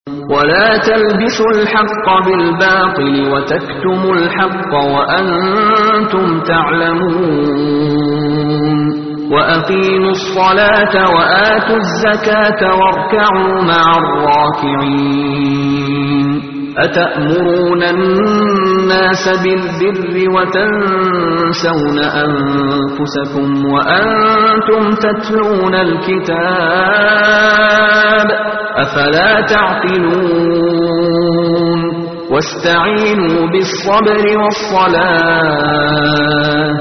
ولا تلبسوا الحق بالباطل وتكتموا الحق وأنتم تعلمون وأقيموا الصلاة وآتوا الزكاة واركعوا مع الراكعين أتأمرون الناس بالبر وتنسون أنفسكم وأنتم تتلون الكتاب أفلا تعقلون واستعينوا بالصبر والصلاة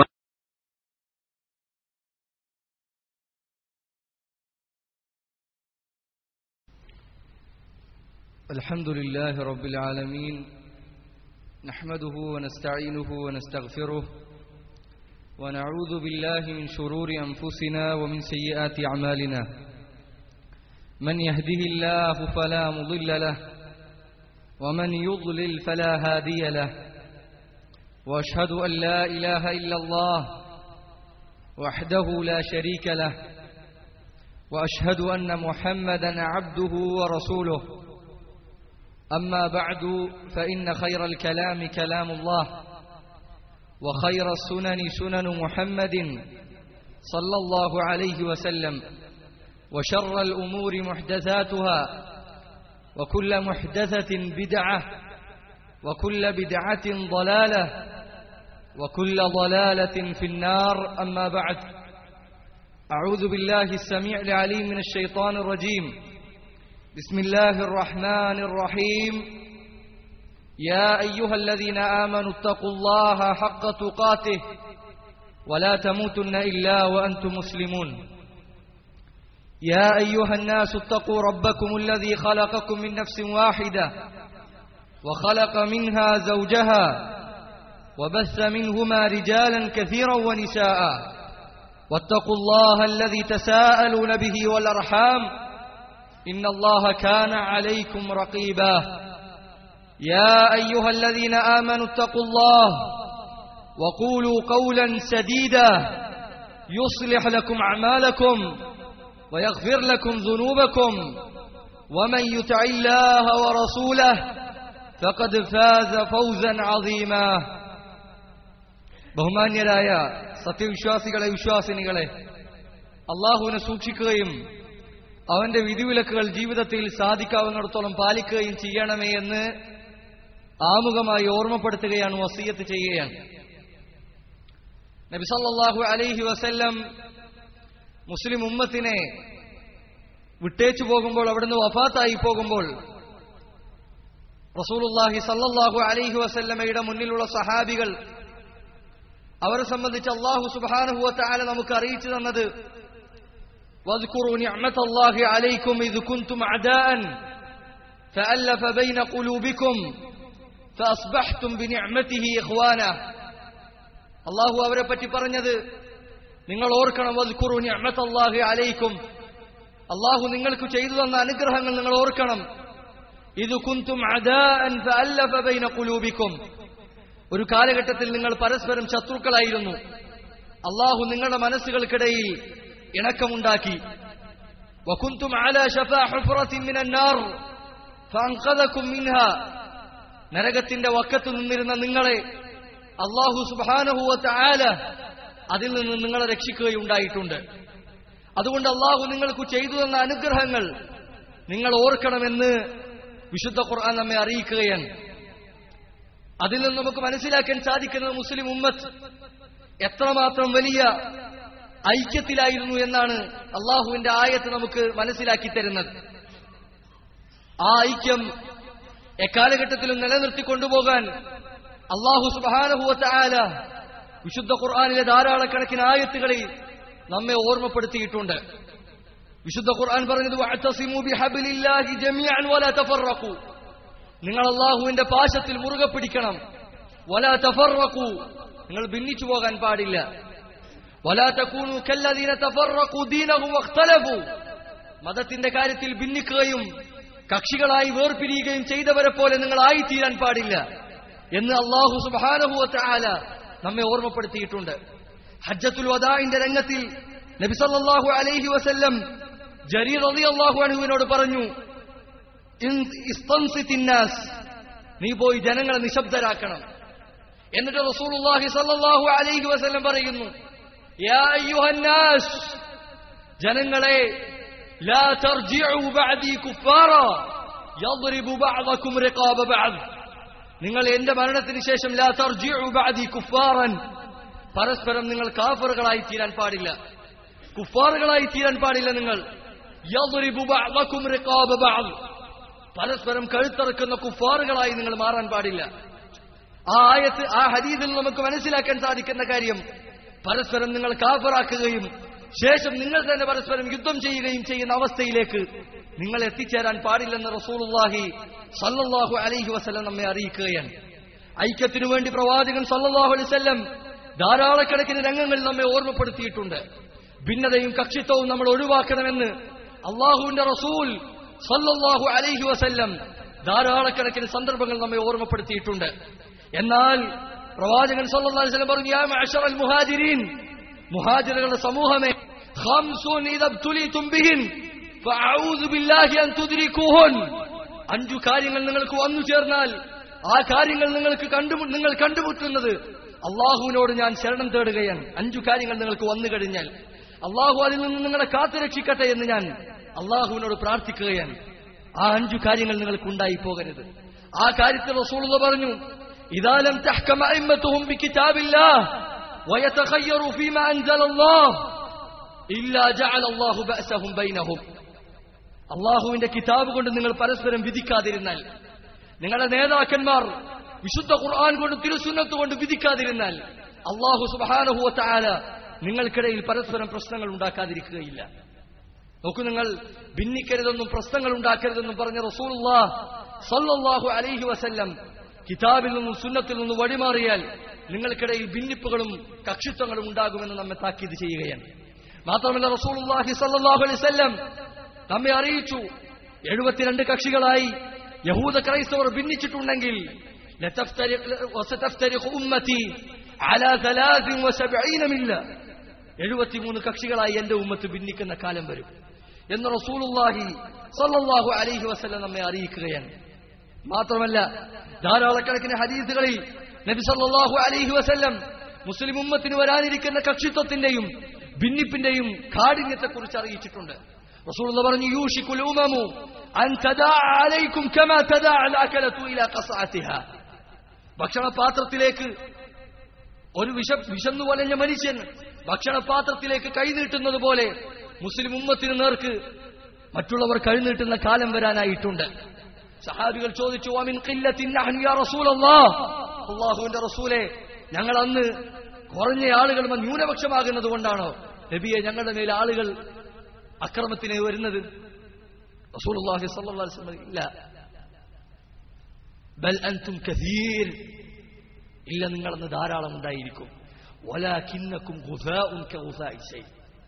الحمد لله رب العالمين نحمده ونستعينه ونستغفره ونعوذ بالله من شرور أنفسنا ومن سيئات أعمالنا من يهده الله فلا مضل له ومن يضلل فلا هادي له وأشهد أن لا إله إلا الله وحده لا شريك له وأشهد أن محمدا عبده ورسوله أما بعد فإن خير الكلام كلام الله وخير السنن سنن محمد صلى الله عليه وسلم وشر الأمور محدثاتها وكل محدثة بدعة وكل بدعة ضلالة وكل ضلالة في النار أما بعد أعوذ بالله السميع العليم من الشيطان الرجيم بسم الله الرحمن الرحيم يا أيها الذين آمنوا اتقوا الله حق تقاته ولا تموتن إلا وأنتم مسلمون يا أيها الناس اتقوا ربكم الذي خلقكم من نفس واحدة وخلق منها زوجها وبث منهما رجالا كثيرا ونساء واتقوا الله الذي تساءلون به والأرحام إن الله كان عليكم رقيبا يا أيها الذين آمنوا اتقوا الله وقولوا قولا سديدا يصلح لكم أعمالكم ويغفر لكم ذنوبكم ومن يطع الله ورسوله فقد فاز فوزا عظيما ബഹുമാന്യരായ സത്യവിശ്വാസികളെ വിശ്വാസിനികളെ അള്ളാഹുവിനെ സൂക്ഷിക്കുകയും അവന്റെ വിധിവിലക്കുകൾ ജീവിതത്തിൽ സാധിക്കാവുന്നിടത്തോളം പാലിക്കുകയും ചെയ്യണമേ എന്ന് ആമുഖമായി ഓർമ്മപ്പെടുത്തുകയാണ് വസീയത്ത് ചെയ്യുകയാണ് നബിസല്ലാഹു അലൈഹി വസല്ലം മുസ്ലിം ഉമ്മത്തിനെ വിട്ടേച്ചു പോകുമ്പോൾ അവിടുന്ന് വഫാത്തായി പോകുമ്പോൾ റസൂലുല്ലാഹി സല്ലല്ലാഹു അലൈഹി വസല്ലമയുടെ മുന്നിലുള്ള സഹാബികൾ അവരെ സംബന്ധിച്ച് അള്ളാഹു സുബാനുഹുവ താല നമുക്ക് അറിയിച്ചു തന്നത് واذكروا نعمة الله عليكم إذ كنتم أعداء فألف بين قلوبكم فأصبحتم بنعمته إخوانا الله അവരെ പറ്റി പറഞ്ഞത് നിങ്ങൾ ഓർക്കണം വദ്കുറു നിഅമത്തല്ലാഹി അലൈക്കും അള്ളാഹു നിങ്ങൾക്ക് ചെയ്തു തന്ന അനുഗ്രഹങ്ങൾ നിങ്ങൾ ഓർക്കണം ഇത് കുന്തും അദാഅൻ ഫഅല്ലഫ ബൈന ഖുലൂബിക്കും ഒരു കാലഘട്ടത്തിൽ നിങ്ങൾ പരസ്പരം ശത്രുക്കളായിരുന്നു അള്ളാഹു നിങ്ങളുടെ മനസ്സുകൾക്കിടയിൽ ഇണക്കമുണ്ടാക്കി വകുന്തും അലാ ശഫാ ഹുഫറത്തിൻ മിനൻ നാർ ഫഅൻഖദകും മിൻഹാ നരകത്തിന്റെ വക്കത്ത് നിന്നിരുന്ന നിങ്ങളെ അല്ലാഹു സുബ്ഹാനഹു വ തആല അതിൽ നിന്ന് നിങ്ങളെ രക്ഷിക്കുകയുണ്ടായിട്ടുണ്ട് അതുകൊണ്ട് അള്ളാഹു നിങ്ങൾക്ക് ചെയ്തു തന്ന അനുഗ്രഹങ്ങൾ നിങ്ങൾ ഓർക്കണമെന്ന് വിശുദ്ധ ഖുർആൻ നമ്മെ അറിയിക്കുകയാണ് അതിൽ നിന്ന് നമുക്ക് മനസ്സിലാക്കാൻ സാധിക്കുന്നത് മുസ്ലിം ഉമ്മത്ത് എത്രമാത്രം വലിയ ഐക്യത്തിലായിരുന്നു എന്നാണ് അള്ളാഹുവിന്റെ ആയത്ത് നമുക്ക് മനസ്സിലാക്കി തരുന്നത് ആ ഐക്യം എക്കാലഘട്ടത്തിലും നിലനിർത്തി കൊണ്ടുപോകാൻ അള്ളാഹു സുബാനഹുവത്ത ആല വിശുദ്ധ ഖുർആാനിലെ ധാരാളക്കണക്കിന് ആയത്തുകളിൽ നമ്മെ ഓർമ്മപ്പെടുത്തിയിട്ടുണ്ട് വിശുദ്ധ ഖുർആൻ പറഞ്ഞത് നിങ്ങൾ അള്ളാഹുവിന്റെ പാശത്തിൽ മുറുകെ പിടിക്കണം വല തഫറക്കു നിങ്ങൾ ഭിന്നിച്ചു പോകാൻ പാടില്ല ولا تكونوا كالذين تفرقوا دينهم واختلفوا മതത്തിന്റെ കാര്യത്തിൽ ഭിന്നിക്കുകയും കക്ഷികളായി വേർപിരിയുകയും ചെയ്തവരെ പോലെ നിങ്ങൾ ആയിത്തീരാൻ പാടില്ല എന്ന് അള്ളാഹു സുബാനഹുവത്ത ആല നമ്മെ ഓർമ്മപ്പെടുത്തിയിട്ടുണ്ട് ഹജ്ജത്തുൽ വദാഇന്റെ രംഗത്തിൽ നബി സല്ലല്ലാഹു അലൈഹി വസല്ലം ജരീർ റളിയല്ലാഹു അൻഹുവിനോട് പറഞ്ഞു ഇൻ- ഇസ്തൻസിത്ത് ഇന്നാസ്. നീ പോയി ജനങ്ങളെ നിശബ്ദരാക്കണം എന്നിട്ട് റസൂലുള്ളാഹി സല്ലല്ലാഹു അലൈഹി വസല്ലം പറയുന്നു യാ അയ്യുഹന്നാസ് ജനങ്ങളെ ലാ തർജിഉ ബഅദി കുഫാറ യദ്രിബു ബഅദകും റിഖാബ ബഅദ് നിങ്ങൾ എന്റെ മരണത്തിന് ശേഷം ലാ തർജിഉ ബഅദി കുഫാറൻ പരസ്പരം നിങ്ങൾ കാഫറുകളായി തീരാൻ പാടില്ല കുഫാറുകളായി തീരാൻ പാടില്ല നിങ്ങൾ യദ്രിബു ബഅദകും റിഖാബ ബഅദ് പരസ്പരം കഴുത്തറക്കുന്ന കുഫാറുകളായി നിങ്ങൾ മാറാൻ പാടില്ല ആ ആയത്ത് ആ ഹദീദിൽ നമുക്ക് മനസ്സിലാക്കാൻ സാധിക്കുന്ന കാര്യം പരസ്പരം നിങ്ങൾ കാഫറാക്കുകയും ശേഷം നിങ്ങൾ തന്നെ പരസ്പരം യുദ്ധം ചെയ്യുകയും ചെയ്യുന്ന അവസ്ഥയിലേക്ക് നിങ്ങൾ എത്തിച്ചേരാൻ പാടില്ലെന്ന് റസൂലുള്ളാഹി സല്ലല്ലാഹു അലൈഹി വസല്ലം നമ്മെ അറിയിക്കുകയാണ് ഐക്യത്തിനു വേണ്ടി പ്രവാചകൻ സല്ലല്ലാഹു അലൈഹി വസല്ലം ധാരാളക്കണക്കിന് രംഗങ്ങൾ നമ്മെ ഓർമ്മപ്പെടുത്തിയിട്ടുണ്ട് ഭിന്നതയും കക്ഷിത്വവും നമ്മൾ ഒഴിവാക്കണമെന്ന് അള്ളാഹുവിന്റെ റസൂൽ സല്ലല്ലാഹു അലൈഹി വസല്ലം ധാരാളക്കണക്കിന് സന്ദർഭങ്ങൾ നമ്മെ ഓർമ്മപ്പെടുത്തിയിട്ടുണ്ട് എന്നാൽ പ്രവാചകൻ സല്ലല്ലാഹു അലൈഹി വസല്ലം പറഞ്ഞു യാ മഅശറൽ മുഹാജിരീൻ മുഹാജിറുകളുടെ സമൂഹമേ ഖംസുൻ ഇദബ്തുലിതും ബിഹിൻ ഫഅഊദു ബില്ലാഹി അൻ തുദ്രികൂഹുൻ അഞ്ചു കാര്യങ്ങൾ നിങ്ങൾക്ക് വന്നു ചേർന്നാൽ ആ കാര്യങ്ങൾ നിങ്ങൾക്ക് കണ്ടു നിങ്ങൾ കണ്ടുമുട്ടുന്നത് അള്ളാഹുവിനോട് ഞാൻ ശരണം തേടുകയാണ് അഞ്ചു കാര്യങ്ങൾ നിങ്ങൾക്ക് വന്നു കഴിഞ്ഞാൽ അള്ളാഹു അതിൽ നിന്ന് നിങ്ങളെ കാത്തുരക്ഷിക്കട്ടെ എന്ന് ഞാൻ അള്ളാഹുവിനോട് പ്രാർത്ഥിക്കുകയാണ് ആ അഞ്ചു കാര്യങ്ങൾ നിങ്ങൾക്ക് ഉണ്ടായി പോകരുത് ആ കാര്യത്തിൽ റസൂലുള്ള പറഞ്ഞു ഇതാലം തഹ്കം അഇമ്മത്തുഹും ബികിതാബില്ലാഹ് ويتخيروا فيما أنزل الله إلا جعل الله بأسهم بينهم അള്ളാഹുവിന്റെ കിതാബ് കൊണ്ട് നിങ്ങൾ പരസ്പരം വിധിക്കാതിരുന്നാൽ നിങ്ങളുടെ നേതാക്കന്മാർ വിശുദ്ധ ഖുർആൻ കൊണ്ട് തിരുസുന്നത്ത് കൊണ്ട് വിധിക്കാതിരുന്നാൽ അള്ളാഹു സുബാനഹുവ താല നിങ്ങൾക്കിടയിൽ പരസ്പരം പ്രശ്നങ്ങൾ ഉണ്ടാക്കാതിരിക്കുകയില്ല നോക്കൂ നിങ്ങൾ ഭിന്നിക്കരുതെന്നും പ്രശ്നങ്ങൾ ഉണ്ടാക്കരുതെന്നും പറഞ്ഞ റസൂലുള്ളാ സല്ലല്ലാഹു അലൈഹി വസല്ലം കിതാബിൽ നിന്നും സുന്നത്തിൽ നിന്നും വഴിമാറിയാൽ നിങ്ങൾക്കിടയിൽ ഭിന്നിപ്പുകളും കക്ഷിത്വങ്ങളും ഉണ്ടാകുമെന്ന് നമ്മെ താക്കീത് ചെയ്യുകയാണ് മാത്രമല്ല റസൂലുള്ളാഹി സല്ലല്ലാഹു അലൈഹി വസല്ലം നമ്മെ അറിയിച്ചു എഴുപത്തിരണ്ട് കക്ഷികളായി യഹൂദ ക്രൈസ്തവർ ഭിന്നിച്ചിട്ടുണ്ടെങ്കിൽ لتفترق وستفترق أمتي على ثلاث وسبعين ملة എഴുപത്തിമൂന്ന് കക്ഷികളായി എന്റെ ഉമ്മത്ത് ഭിന്നിക്കുന്ന കാലം വരും എന്ന് റസൂലുള്ളാഹി സല്ലല്ലാഹു അലൈഹി വസല്ലം നമ്മെ അറിയിക്കുകയാണ് മാത്രമല്ല ധാരാളക്കണക്കിന് ഹദീസുകളിൽ നബി സല്ലല്ലാഹു അലൈഹി വസല്ലം മുസ്ലിം ഉമ്മത്തിന് വരാനിരിക്കുന്ന കക്ഷിത്വത്തിന്റെയും ഭിന്നിപ്പിന്റെയും കാഠിന്യത്തെക്കുറിച്ച് അറിയിച്ചിട്ടുണ്ട് റസൂലുള്ള പറഞ്ഞു യൂഷിക്കുൽ ഉമമു അൻ തദാ അലൈക്കും കമാ തദാ അൽ അകലതു ഇലാ ഖസഅതിഹാ ഭക്ഷണപാത്രത്തിലേക്ക് ഒരു വിഷ വിശന്നു വലഞ്ഞ മനുഷ്യൻ ഭക്ഷണപാത്രത്തിലേക്ക് കൈനീട്ടുന്നത് പോലെ മുസ്ലിം ഉമ്മത്തിന് നേർക്ക് മറ്റുള്ളവർ കൈനീട്ടുന്ന കാലം വരാനായിട്ടുണ്ട് സഹാബികൾ ചോദിച്ചു "വമിൻ ഖില്ലത്തിൻ നഹ്നു യാ റസൂലല്ലാഹ്?" അല്ലാഹുവിന്റെ റസൂലെ ഞങ്ങൾ അന്ന് കുറഞ്ഞ ആളുകൾ ന്യൂനപക്ഷമാകുന്നത് കൊണ്ടാണോ നബിയെ ഞങ്ങളുടെ മേൽ ആളുകൾ അക്രമത്തിന് വരുന്നത് റസൂലുള്ളാഹി സ്വല്ലല്ലാഹു അലൈഹി വസല്ലം ഇല്ല ബൽ അൻതും കസീർ ഇല്ല നിങ്ങളന്ന് ധാരാളം ഉണ്ടായിരിക്കും വലാകിന്നക്കും ഗുസാഉൻ കഗുസാഇ ശൈ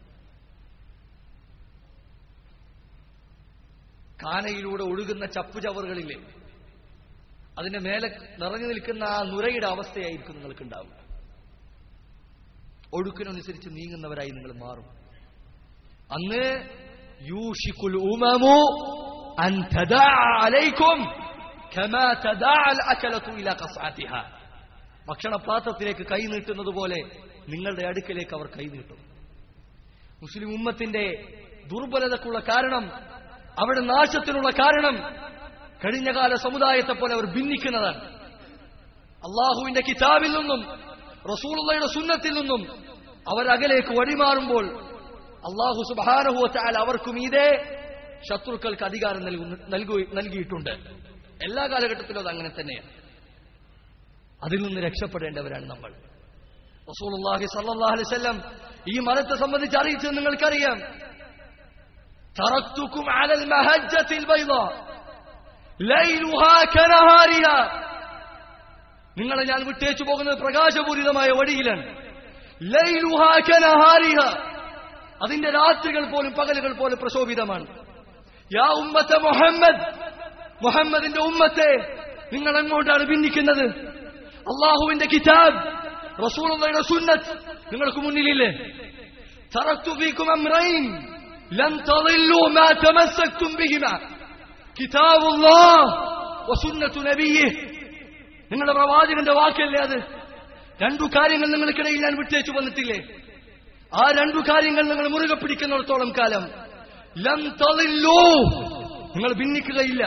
കാനയിലൂടെ ഒഴുകുന്ന ചപ്പുചവറുകളില്ലേ അതിന്റെ മേലെ നിറഞ്ഞു നിൽക്കുന്ന ആ നുരയുടെ അവസ്ഥയായിരിക്കും നിങ്ങൾക്ക് ഉണ്ടാവുക ഒഴുക്കിനനുസരിച്ച് നീങ്ങുന്നവരായി നിങ്ങൾ മാറും അന്ന് യൂഷിക്കുൽ ഉമമു അൻ തദാ അലൈക്കും കമാ തദാ അൽ അകലതു ഇലാ ഖസ്അതിഹാ ഭക്ഷണപാത്രത്തിലേക്ക് കൈ നീട്ടുന്നത് പോലെ നിങ്ങളുടെ അടുക്കലേക്ക് അവർ കൈ നീട്ടും മുസ്ലിം ഉമ്മത്തിന്റെ ദുർബലതക്കുള്ള കാരണം അവിടെ നാശത്തിനുള്ള കാരണം കഴിഞ്ഞകാല സമുദായത്തെ പോലെ അവർ ഭിന്നിക്കുന്നതാണ് അള്ളാഹുവിന്റെ കിതാബിൽ നിന്നും റസൂലുള്ളയുടെ സുന്നത്തിൽ നിന്നും അവർ അകലേക്ക് വഴിമാറുമ്പോൾ അള്ളാഹു സുബാനഹുവച്ചാൽ അവർക്കും ഇതേ ശത്രുക്കൾക്ക് അധികാരം നൽകുന്ന- നൽകു- നൽകിയിട്ടുണ്ട് എല്ലാ കാലഘട്ടത്തിലും അത് അങ്ങനെ തന്നെയാണ് അതിൽ നിന്ന് രക്ഷപ്പെടേണ്ടവരാണ് നമ്മൾ റസൂലുള്ളാഹി സല്ലല്ലാഹു അലൈഹി വസല്ലം ഈ മതത്തെ സംബന്ധിച്ച് അറിയിച്ചത് നിങ്ങൾക്കറിയാം തറക്തുക്കും അലൽ മഹജ്ജത്തിൽ ബൈദാ ലൈലുഹാ കനഹാരിഹാ നിങ്ങളെ ഞാൻ വിട്ടേച്ചു പോകുന്നത് പ്രകാശപൂരിതമായ വഴിയിലാണ് ലൈലുഹാ കനഹാരിഹ അതിന്റെ രാത്രികൾ പോലും പകലുകൾ പോലും പ്രശോഭിതമാണ് യാ ഉമ്മത്തെ മുഹമ്മദ് മുഹമ്മദിന്റെ ഉമ്മത്തെ നിങ്ങൾ എങ്ങോട്ടാണ് ഭിന്നിക്കുന്നത് അള്ളാഹുവിന്റെ കിതാബ് റസൂലുള്ളയുടെ സുന്നത്ത് നിങ്ങൾക്ക് മുന്നിലില്ലേ تركت فيكم أمرين لن تضلوا ما تمسكتم بهما കിതാബുല്ലാഹ് വസുന്നത്തു നബിയ്യിഹ് നിങ്ങളുടെ പ്രവാചകന്റെ വാക്കല്ലേ അത് രണ്ടു കാര്യങ്ങൾ നിങ്ങൾക്കിടയിൽ ഞാൻ വിട്ടേച്ചു വന്നിട്ടില്ലേ ആ രണ്ടു കാര്യങ്ങൾ നിങ്ങൾ മുറുകെ പിടിക്കുന്നിടത്തോളം കാലം ലം തളില്ലൂ നിങ്ങൾ ഭിന്നിക്കുകയില്ല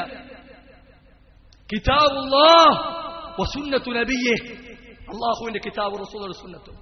കിതാബുല്ലാഹ് വസുന്നത്തു നബിയ്യിഹ് അള്ളാഹുവിന്റെ കിതാബ് റസൂലുള്ളാഹിന്റെ സുന്നത്തും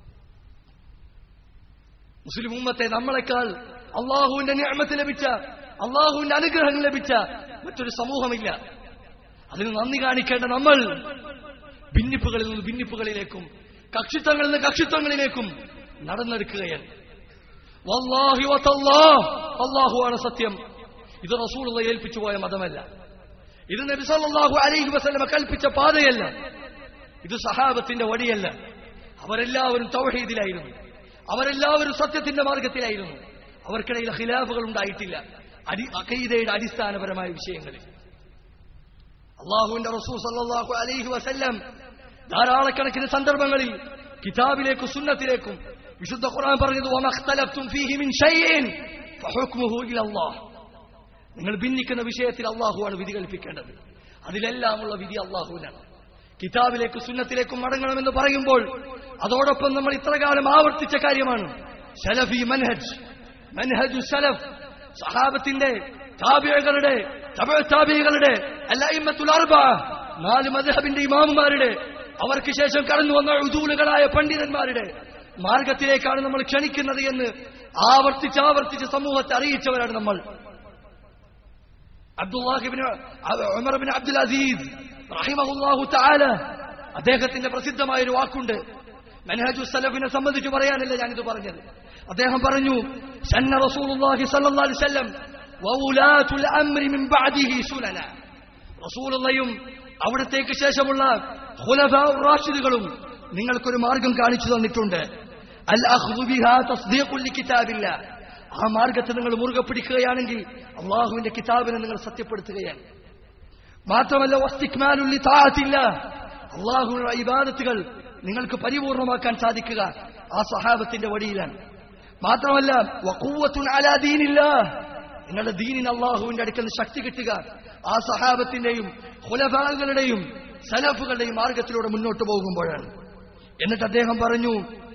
മുസ്ലിം ഉമ്മത്തെ നമ്മളെക്കാൾ അള്ളാഹുവിന്റെ നിയമത്ത് ലഭിച്ച അള്ളാഹുവിന്റെ അനുഗ്രഹം ലഭിച്ച മറ്റൊരു സമൂഹമില്ല അതിന് നന്ദി കാണിക്കേണ്ട നമ്മൾ ഭിന്നിപ്പുകളിൽ നിന്ന് ഭിന്നിപ്പുകളിലേക്കും കക്ഷിത്വങ്ങളിൽ നിന്ന് കക്ഷിത്വങ്ങളിലേക്കും നടന്നെടുക്കുകയാണ് വല്ലാഹി വതല്ലാഹ് അള്ളാഹുവാണ് സത്യം ഇത് റസൂലുള്ള ഏൽപ്പിച്ചു പോയ മതമല്ല ഇത് നബി സല്ലല്ലാഹു അലൈഹി വസല്ലമ കൽപ്പിച്ച പാതയല്ല ഇത് സഹാബത്തിന്റെ വഴിയല്ല അവരെല്ലാവരും തൗഹീദിലായിരുന്നു അവരെല്ലാവരും സത്യത്തിന്റെ മാർഗത്തിലായിരുന്നു അവർക്കിടയിൽ ഖിലാഫുകൾ ഉണ്ടായിട്ടില്ല അടി അഖീദയുടെ അടിസ്ഥാനപരമായ വിഷയങ്ങളിൽ അള്ളാഹുവിന്റെ റസൂൽ സല്ലല്ലാഹു അലൈഹി വസല്ലം ധാരാളക്കണക്കിന് സന്ദർഭങ്ങളിൽ കിതാബിലേക്കും സുന്നത്തിലേക്കും വിശുദ്ധ ഖുർആൻ പറഞ്ഞത് വമഖ്തലഫ്തും ഫീഹി മിൻ ഷൈഇൻ ഫഹുക്മുഹു ഇലല്ലാഹ് നിങ്ങൾ ഭിന്നിക്കുന്ന വിഷയത്തിൽ അള്ളാഹുവാണ് വിധി കൽപ്പിക്കേണ്ടത് അതിലെല്ലാമുള്ള വിധി അള്ളാഹുവിനാണ് കിതാബിലേക്കും സുന്നത്തിലേക്കും മടങ്ങണമെന്ന് പറയുമ്പോൾ അതോടൊപ്പം നമ്മൾ ഇത്രകാലം ആവർത്തിച്ച കാര്യമാണ് സലഫി മൻഹജ് മൻഹജു സലഫ് സഹാബത്തിന്റെ താബിയകളുടെ താബികളുടെ അല്ലൈമത്തുൽ അർബ നാല് മദ്ഹബിന്റെ ഇമാമുമാരുടെ അവർക്ക് ശേഷം കടന്നു വന്ന ഉദൂലുകളായ പണ്ഡിതന്മാരുടെ മാർഗത്തിലേക്കാണ് നമ്മൾ ക്ഷണിക്കുന്നത് എന്ന് ആവർത്തിച്ച് ആവർത്തിച്ച് സമൂഹത്തെ അറിയിച്ചവരാണ് നമ്മൾ Abdullah ibn Umar bin Abdul Aziz റഹിമഹുല്ലാഹു തആല അദ്ദേഹത്തിന്റെ പ്രസിദ്ധമായ ഒരു വാക്കുണ്ട് മനഹജു സലഫിനെ സംബന്ധിച്ച് പറയാനല്ല ഞാനിത് പറഞ്ഞത് അദ്ദേഹം പറഞ്ഞു സന്ന റസൂലുള്ളാഹി സ്വല്ലല്ലാഹു അലൈഹി വസല്ലം വൗലാത്തുൽ അംരി മിൻ ബഅദിഹി സുനന റസൂലുള്ളയും അവിടത്തേക്ക് ശേഷമുള്ള ഖുലഫാഉർ റാഷിദുകളും നിങ്ങൾക്കൊരു മാർഗം കാണിച്ചു തന്നിട്ടുണ്ട് അൽ അഖ്ദു ബിഹാ തസ്ദീഖുൽ ലികിതാബില്ല ആ മാർഗത്തെ നിങ്ങൾ മുറുകെ പിടിക്കുകയാണെങ്കിൽ അള്ളാഹുവിന്റെ കിതാബിനെ നിങ്ങൾ സത്യപ്പെടുത്തുകയാണ് മാത്രമല്ല വസ്തിക്മാലുല്ലി താത്തില്ല അള്ളാഹുവിനുള്ള ഇബാദത്തുകൾ നിങ്ങൾക്ക് പരിപൂർണമാക്കാൻ സാധിക്കുക ആ സഹാബത്തിന്റെ വഴിയിലാണ് മാത്രമല്ല വഖൂവത്തുൻ അലാ ദീനില്ല നിങ്ങളുടെ ദീനിന് അള്ളാഹുവിന്റെ അടുക്കൽ നിന്ന് ശക്തി കിട്ടുക ആ സഹാബത്തിന്റെയും ഹുലഫാകളുടെയും സലഫുകളുടെയും മാർഗത്തിലൂടെ മുന്നോട്ട് പോകുമ്പോഴാണ് എന്നിട്ട് അദ്ദേഹം പറഞ്ഞു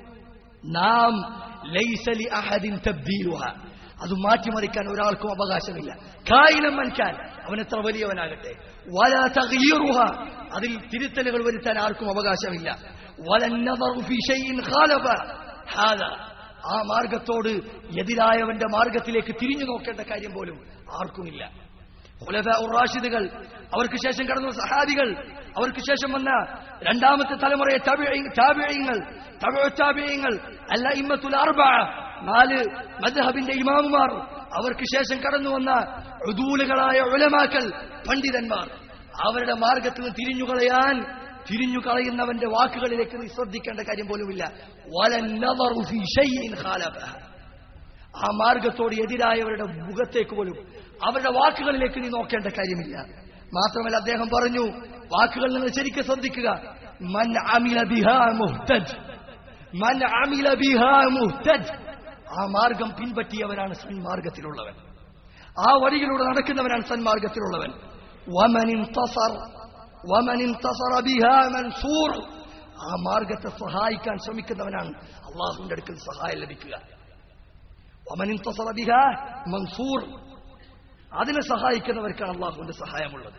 നാം ലൈസലി അഹദിൻ തബ്ദീലുഹ അത് മാറ്റിമറിക്കാൻ ഒരാൾക്കും അവകാശമില്ല കായിനം മൻകാൻ അവൻ എത്ര വലിയവനാകട്ടെ വല തഗ്യീറുഹ അതിൽ തിരുത്തലുകൾ വരുത്താൻ ആർക്കും അവകാശമില്ല വലന്നദറു ഫീ ഷൈഇൻ ഖാലഫ ഹാദാ ആ മാർഗത്തോട് എതിരായവന്റെ മാർഗത്തിലേക്ക് തിരിഞ്ഞു നോക്കേണ്ട കാര്യം പോലും ആർക്കുമില്ല റാഷിദുകൾ അവർക്ക് ശേഷം കടന്ന സഹാബികൾ അവർക്ക് ശേഷം വന്ന രണ്ടാമത്തെ തലമുറയെ താബിയങ്ങൾ താബിയങ്ങൾ അല്ല ഇമ്മത്തുൽ അർബ നാല് മദ്ഹബിന്റെ ഇമാമുമാർ അവർക്ക് ശേഷം കടന്നു വന്ന ഉദൂലുകളായ ഉലമാക്കൾ പണ്ഡിതന്മാർ അവരുടെ മാർഗത്തിൽ നിന്ന് തിരിഞ്ഞുകളയാൻ തിരിഞ്ഞു കളയുന്നവന്റെ വാക്കുകളിലേക്ക് നീ ശ്രദ്ധിക്കേണ്ട കാര്യം പോലുമില്ല വലന്നദറു ഫീ ഷൈഇൻ ഖാലഫഹ ആ മാർഗത്തോട് എതിരായവരുടെ മുഖത്തേക്ക് പോലും അവരുടെ വാക്കുകളിലേക്ക് നീ നോക്കേണ്ട കാര്യമില്ല മാത്രമല്ല അദ്ദേഹം പറഞ്ഞു വാക്കുകൾ നിങ്ങൾ ശരിക്കും ശ്രദ്ധിക്കുക മൻ അമില ബിഹാ മുഹ്തജ് മൻ അമില ബിഹാ മുഹ്തജ് ആ മാർഗം പിൻപറ്റിയവനാണ് സന്മാർഗത്തിലുള്ളവൻ ആ വഴിയിലൂടെ നടക്കുന്നവനാണ് സന്മാർഗത്തിലുള്ളവൻ വമൻ ഇൻതസർ വമൻ ഇൻതസറ ബിഹാ മൻസൂർ ആ മാർഗത്തെ സഹായിക്കാൻ ശ്രമിക്കുന്നവനാണ് അള്ളാഹുവിന്റെ അടുക്കൽ സഹായം ലഭിക്കുക വമൻ ഇൻതസറ ബിഹാ മൻസൂർ അതിനെ സഹായിക്കുന്നവർക്കാണ് അള്ളാഹുവിന്റെ സഹായമുള്ളത്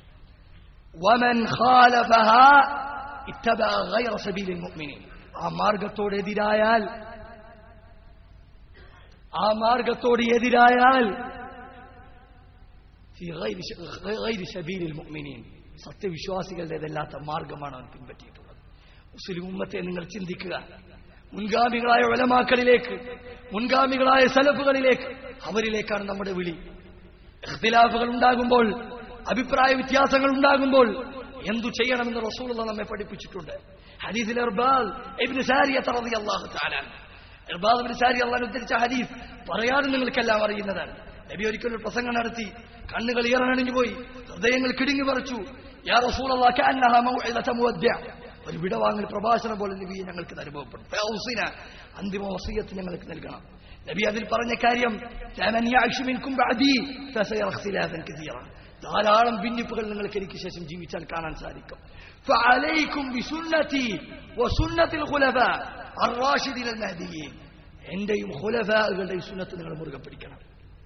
വമൻ ഖാലഫഹ ഇത്തബഅ ഗൈറ സബീലിൽ മുഅ്മിനീൻ ആ മാർഗത്തോട് എതിരായാൽ ആ മാർഗത്തോട് എതിരായാൽ ഫി ഗൈരി ശ- ഗൈരി സബീലിൽ മുഅ്മിനീൻ സത്യവിശ്വാസികളുടേതല്ലാത്ത മാർഗമാണ് അവൻ പിൻപറ്റിയിട്ടുള്ളത് മുസ്ലിം ഉമ്മത്തെ നിങ്ങൾ ചിന്തിക്കുക മുൻഗാമികളായ ഒലമാക്കളിലേക്ക് മുൻഗാമികളായ സലഫുകളിലേക്ക് അവരിലേക്കാണ് നമ്മുടെ വിളി ഇഖ്തിലാഫുകൾ ഉണ്ടാകുമ്പോൾ അഭിപ്രായ വ്യത്യാസങ്ങൾ ഉണ്ടാകുമ്പോൾ എന്തു ചെയ്യണമെന്ന് റസൂലുള്ള നമ്മെ പഠിപ്പിച്ചിട്ടുണ്ട് ഹദീസിൽ ഇർബാൽ ഇബ്നു സാരിയത്ത് റളിയല്ലാഹു തആല അൻഹു. ഇർബാൽ ഇബ്നു സാരി അള്ളാഹു ഉദ്ധരിച്ച ഹദീസ് പറയാതെ നിങ്ങൾക്കെല്ലാം അറിയുന്നതാണ് നബി ഒരിക്കൽ ഒരു പ്രസംഗം നടത്തി കണ്ണുകൾ ഈറനണിഞ്ഞു പോയി ഹൃദയങ്ങൾ കിടുങ്ങി പറിച്ചു യാ റസൂലല്ലാഹ് കഅന്നഹാ മൗഇദത മുവദ്ദിഅ ഒരു വിടവാങ്ങൽ പ്രഭാഷണം പോലെ നബി ഞങ്ങൾക്ക് ഇത് അനുഭവപ്പെടും ഫൗസിന അന്തിമ വസിയത്ത് ഞങ്ങൾക്ക് നൽകണം നബി അതിൽ പറഞ്ഞ കാര്യം "ലമൻ യഅ്ശു മിൻകും ബഅദി ഫസയറ ഇഖ്തിലാഫൻ കസീറ." ധാരാളം ഭിന്നിപ്പുകൾ നിങ്ങൾക്ക് എനിക്ക് ശേഷം ജീവിച്ചാൽ കാണാൻ സാധിക്കും فعليكم بسنتي وسنة الخلفاء الراشدين المهديين എന്റെയും ഖുലഫാകളുടെയും സുന്നത്ത് നിങ്ങൾ മുറുകെ പിടിക്കണം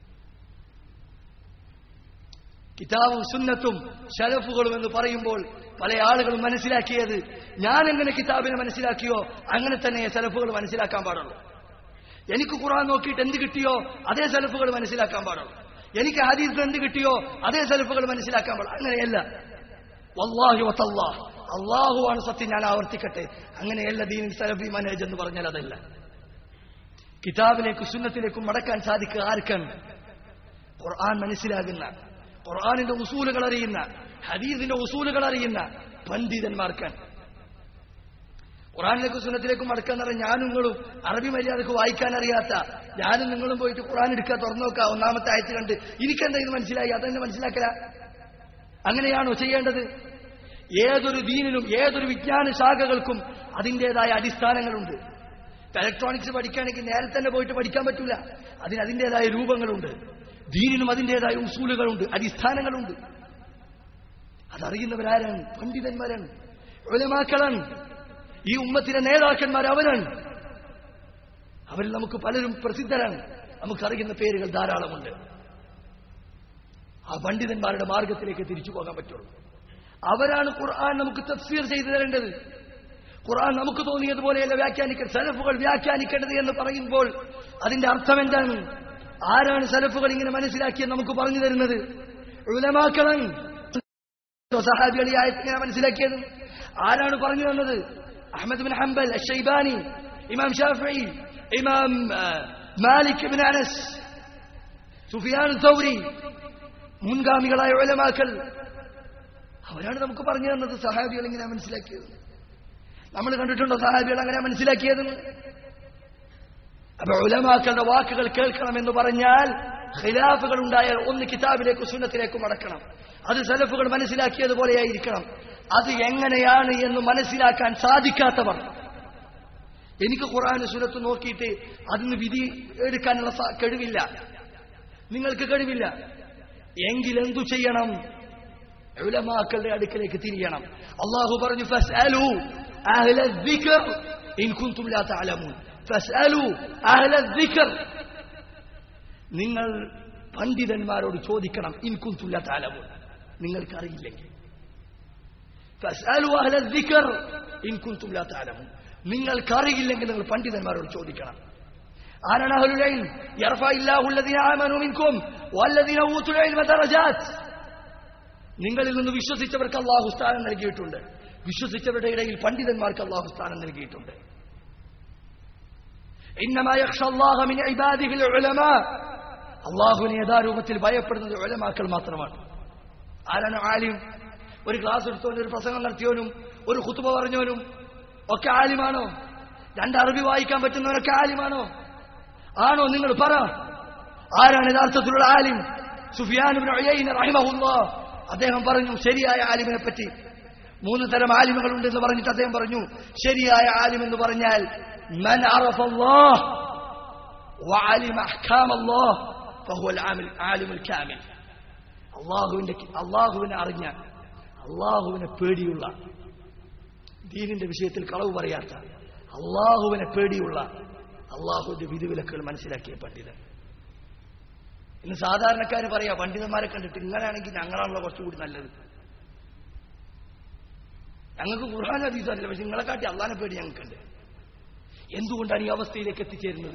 കിതാബും സുന്നത്തും ശലഫുകളും എന്ന് പറയുമ്പോൾ പല ആളുകളും മനസ്സിലാക്കിയത് ഞാൻ എങ്ങനെ കിതാബിനെ മനസ്സിലാക്കിയോ അങ്ങനെ തന്നെ സലഫുകൾ മനസ്സിലാക്കാൻ പാടുള്ളൂ എനിക്ക് ഖുറാൻ നോക്കിയിട്ട് എന്ത് കിട്ടിയോ അതേ സലഫുകൾ മനസ്സിലാക്കാൻ പാടുള്ളൂ എനിക്ക് ഹദീസ് എന്ത് കിട്ടിയോ അതേ സലഫുകൾ മനസ്സിലാക്കാൻ പാടുള്ളൂ അങ്ങനെയല്ല വല്ലാഹി വത്തല്ലാഹ് അള്ളാഹുവാണ് സത്യം ഞാൻ ആവർത്തിക്കട്ടെ അങ്ങനെയല്ല ദീനിൽ സലഫി മനേജ് എന്ന് പറഞ്ഞാൽ അതല്ല കിതാബിലേക്കും സുന്നത്തിലേക്കും മടക്കാൻ സാധിക്കുക ആർക്കാണ് ഖുർആൻ മനസ്സിലാകുന്ന ഖുർആാനിന്റെ ഉസൂലുകൾ അറിയുന്ന ഹദീസിന്റെ ഉസൂലുകൾ അറിയുന്ന പണ്ഡിതന്മാർക്കാണ് ഖുറാനിലേക്കും സുന്നത്തിലേക്കും മടക്കാന്ന് പറഞ്ഞാൽ ഞാനും നിങ്ങളും അറബി മര്യാദക്ക് വായിക്കാൻ അറിയാത്ത ഞാനും നിങ്ങളും പോയിട്ട് ഖുറാൻ എടുക്കുക തുറന്നു നോക്കുക ഒന്നാമത്തെ ആയത്ത് കണ്ട് എനിക്കെന്താ ഇത് മനസ്സിലായി അതെന്നെ മനസ്സിലാക്കല അങ്ങനെയാണോ ചെയ്യേണ്ടത് ഏതൊരു ദീനിനും ഏതൊരു വിജ്ഞാന ശാഖകൾക്കും അതിൻ്റെതായ അടിസ്ഥാനങ്ങളുണ്ട് ഇലക്ട്രോണിക്സ് പഠിക്കുകയാണെങ്കിൽ നേരെ തന്നെ പോയിട്ട് പഠിക്കാൻ പറ്റൂല അതിന് അതിൻ്റെതായ രൂപങ്ങളുണ്ട് ദീനിനും അതിൻ്റെതായ ഉസൂലുകളുണ്ട് അടിസ്ഥാനങ്ങളുണ്ട് അതറിയുന്നവരാരാണ് പണ്ഡിതന്മാരാണ് ഒലമാക്കളാണ് ഈ ഉമ്മത്തിലെ നേതാക്കന്മാർ അവരാണ് അവരിൽ നമുക്ക് പലരും പ്രസിദ്ധരാണ് നമുക്കറിയുന്ന പേരുകൾ ധാരാളമുണ്ട് ആ പണ്ഡിതന്മാരുടെ മാർഗത്തിലേക്ക് തിരിച്ചു പോകാൻ പറ്റുള്ളൂ അവരാണ് ഖുർആൻ നമുക്ക് തഫ്സീർ ചെയ്തു തരേണ്ടത് ഖുർആൻ നമുക്ക് തോന്നിയതുപോലെയല്ല വ്യാഖ്യാനിക്ക സലഫുകൾ വ്യാഖ്യാനിക്കേണ്ടത് എന്ന് പറയുമ്പോൾ അതിന്റെ അർത്ഥം എന്താണ് ആരാണ് സലഫുകൾ ഇങ്ങനെ മനസ്സിലാക്കിയെന്ന് നമുക്ക് പറഞ്ഞു തരുന്നത് ഉലമാക്കളൻ സഹാബികൾ ഈ ആയത്ത് ഇങ്ങനെ മനസ്സിലാക്കിയത് ആരാണ് പറഞ്ഞു തന്നത് അഹമ്മദ് ബിൻ ഹംബൽ ഷൈബാനി ഇമാം ഷാഫി ഇമാം ആ, Malik bin Anas Sufyan Sauri മുൻഗാമികളായ ഉലമാക്കൾ അവരാണ് നമുക്ക് പറഞ്ഞു തന്നത് സഹാബികൾ ഇങ്ങനെ മനസ്സിലാക്കിയത് നമ്മൾ കണ്ടിട്ടുണ്ടോ സഹാബികൾ അങ്ങനെ മനസ്സിലാക്കിയതെന്ന് അപ്പൊ ഉലമാക്കളുടെ വാക്കുകൾ കേൾക്കണമെന്ന് പറഞ്ഞാൽ ഖിലാഫുകൾ ഉണ്ടായാൽ ഒന്ന് കിതാബിലേക്കും സുന്നത്തിലേക്കും അടക്കണം അത് സലഫുകൾ മനസ്സിലാക്കിയതുപോലെയായിരിക്കണം അത് എങ്ങനെയാണ് എന്ന് മനസ്സിലാക്കാൻ സാധിക്കാത്തവർ എനിക്ക് ഖുർആൻ സുരത്ത് നോക്കിയിട്ട് അതിന് വിധി എടുക്കാനുള്ള സ- കഴിവില്ല നിങ്ങൾക്ക് കഴിവില്ല എങ്കിൽ എന്തു ചെയ്യണം ഉലമാക്കളുടെ അടുക്കലേക്ക് തിരിയണം അള്ളാഹു പറഞ്ഞു ഫസ്അലു അഹ്ല الذിക്ർ ഇൻ കുൻതും ലാ തഅലമൂൻ ഫസ്അലു അഹ്ല الذിക്ർ നിങ്ങൾ പണ്ഡിതന്മാരോട് ചോദിക്കണം ഇൻ കുൻതും ലാ തഅലമൂൻ നിങ്ങൾക്ക് അറിയില്ലെങ്കിൽ ഫസ്അലു അഹ്ല الذിക്ർ ഇൻ കുൻതും ലാ തഅലമൂൻ നിങ്ങൾക്ക് അറിയില്ലെങ്കിൽ നിങ്ങൾ പണ്ഡിതന്മാരോട് ചോദിക്കണം ആരാണ് അഹ്ലുൽ ഇൽം യർഫഇല്ലാഹു അല്ലദീന ആമനു മിൻകും വല്ലദീന ഊതുൽ ഇൽമ ദറജാത്ത് നിങ്ങളിൽ നിന്ന് വിശ്വസിച്ചവർക്ക് അള്ളാഹു സ്ഥാനം നൽകിയിട്ടുണ്ട് വിശ്വസിച്ചവരുടെ ഇടയിൽ പണ്ഡിതന്മാർക്ക് അള്ളാഹു സ്ഥാനം നൽകിയിട്ടുണ്ട് إنما يخشى الله من عباده العلماء അള്ളാഹുവിനെ യഥാരൂപത്തിൽ ഭയപ്പെടുന്നത് ഉലമാക്കൾ മാത്രമാണ് ആരാണ് ആലിം ഒരു ക്ലാസ് എടുത്തോനും ഒരു പ്രസംഗം നടത്തിയോനും ഒരു കുത്തുബ പറഞ്ഞോനും ഒക്കെ ആലിമാണോ രണ്ട് അറബി വായിക്കാൻ പറ്റുന്നവരൊക്കെ ആലിമാണോ ആണോ നിങ്ങൾ പറ ആരാണ് യഥാർത്ഥത്തിലുള്ള ആലിം സുഫിയാൻ ഇബ്നു ഉയൈന റഹിമഹുല്ലാഹ് അദ്ദേഹം പറഞ്ഞു ശരിയായ ആലിമിനെ പറ്റി മൂന്ന് തരം ആലിമുകളുണ്ട് എന്ന് പറഞ്ഞിട്ട് അദ്ദേഹം പറഞ്ഞു ശരിയായ ആലിം എന്ന് പറഞ്ഞാൽ മൻ അറഫ അല്ലാഹ് വഅലിമ അഹ്കാം അല്ലാഹ് ഫഹുവ അൽ ആലിമുൽ കാമിൽ അള്ളാഹുവിന്റെ അള്ളാഹുവിനെ അറിഞ്ഞ അള്ളാഹുവിനെ പേടിയുള്ള ദീനിന്റെ വിഷയത്തിൽ കളവ് പറയാത്ത അള്ളാഹുവിനെ പേടിയുള്ള അള്ളാഹുവിന്റെ വിധിവിലക്കുകൾ മനസ്സിലാക്കിയ പണ്ഡിതൻ ഇന്ന് സാധാരണക്കാർ പറയാ പണ്ഡിതന്മാരെ കണ്ടിട്ട് ഇങ്ങനെയാണെങ്കിൽ ഞങ്ങളാണല്ലോ കുറച്ചുകൂടി നല്ലത് ഞങ്ങൾക്ക് ഖുർഹാൻ ഹദീസ് അറിയില്ല പക്ഷെ നിങ്ങളെ കാട്ടി അള്ളാനെ പേടി ഞങ്ങൾക്കുണ്ട് എന്തുകൊണ്ടാണ് ഈ അവസ്ഥയിലേക്ക് എത്തിച്ചേരുന്നത്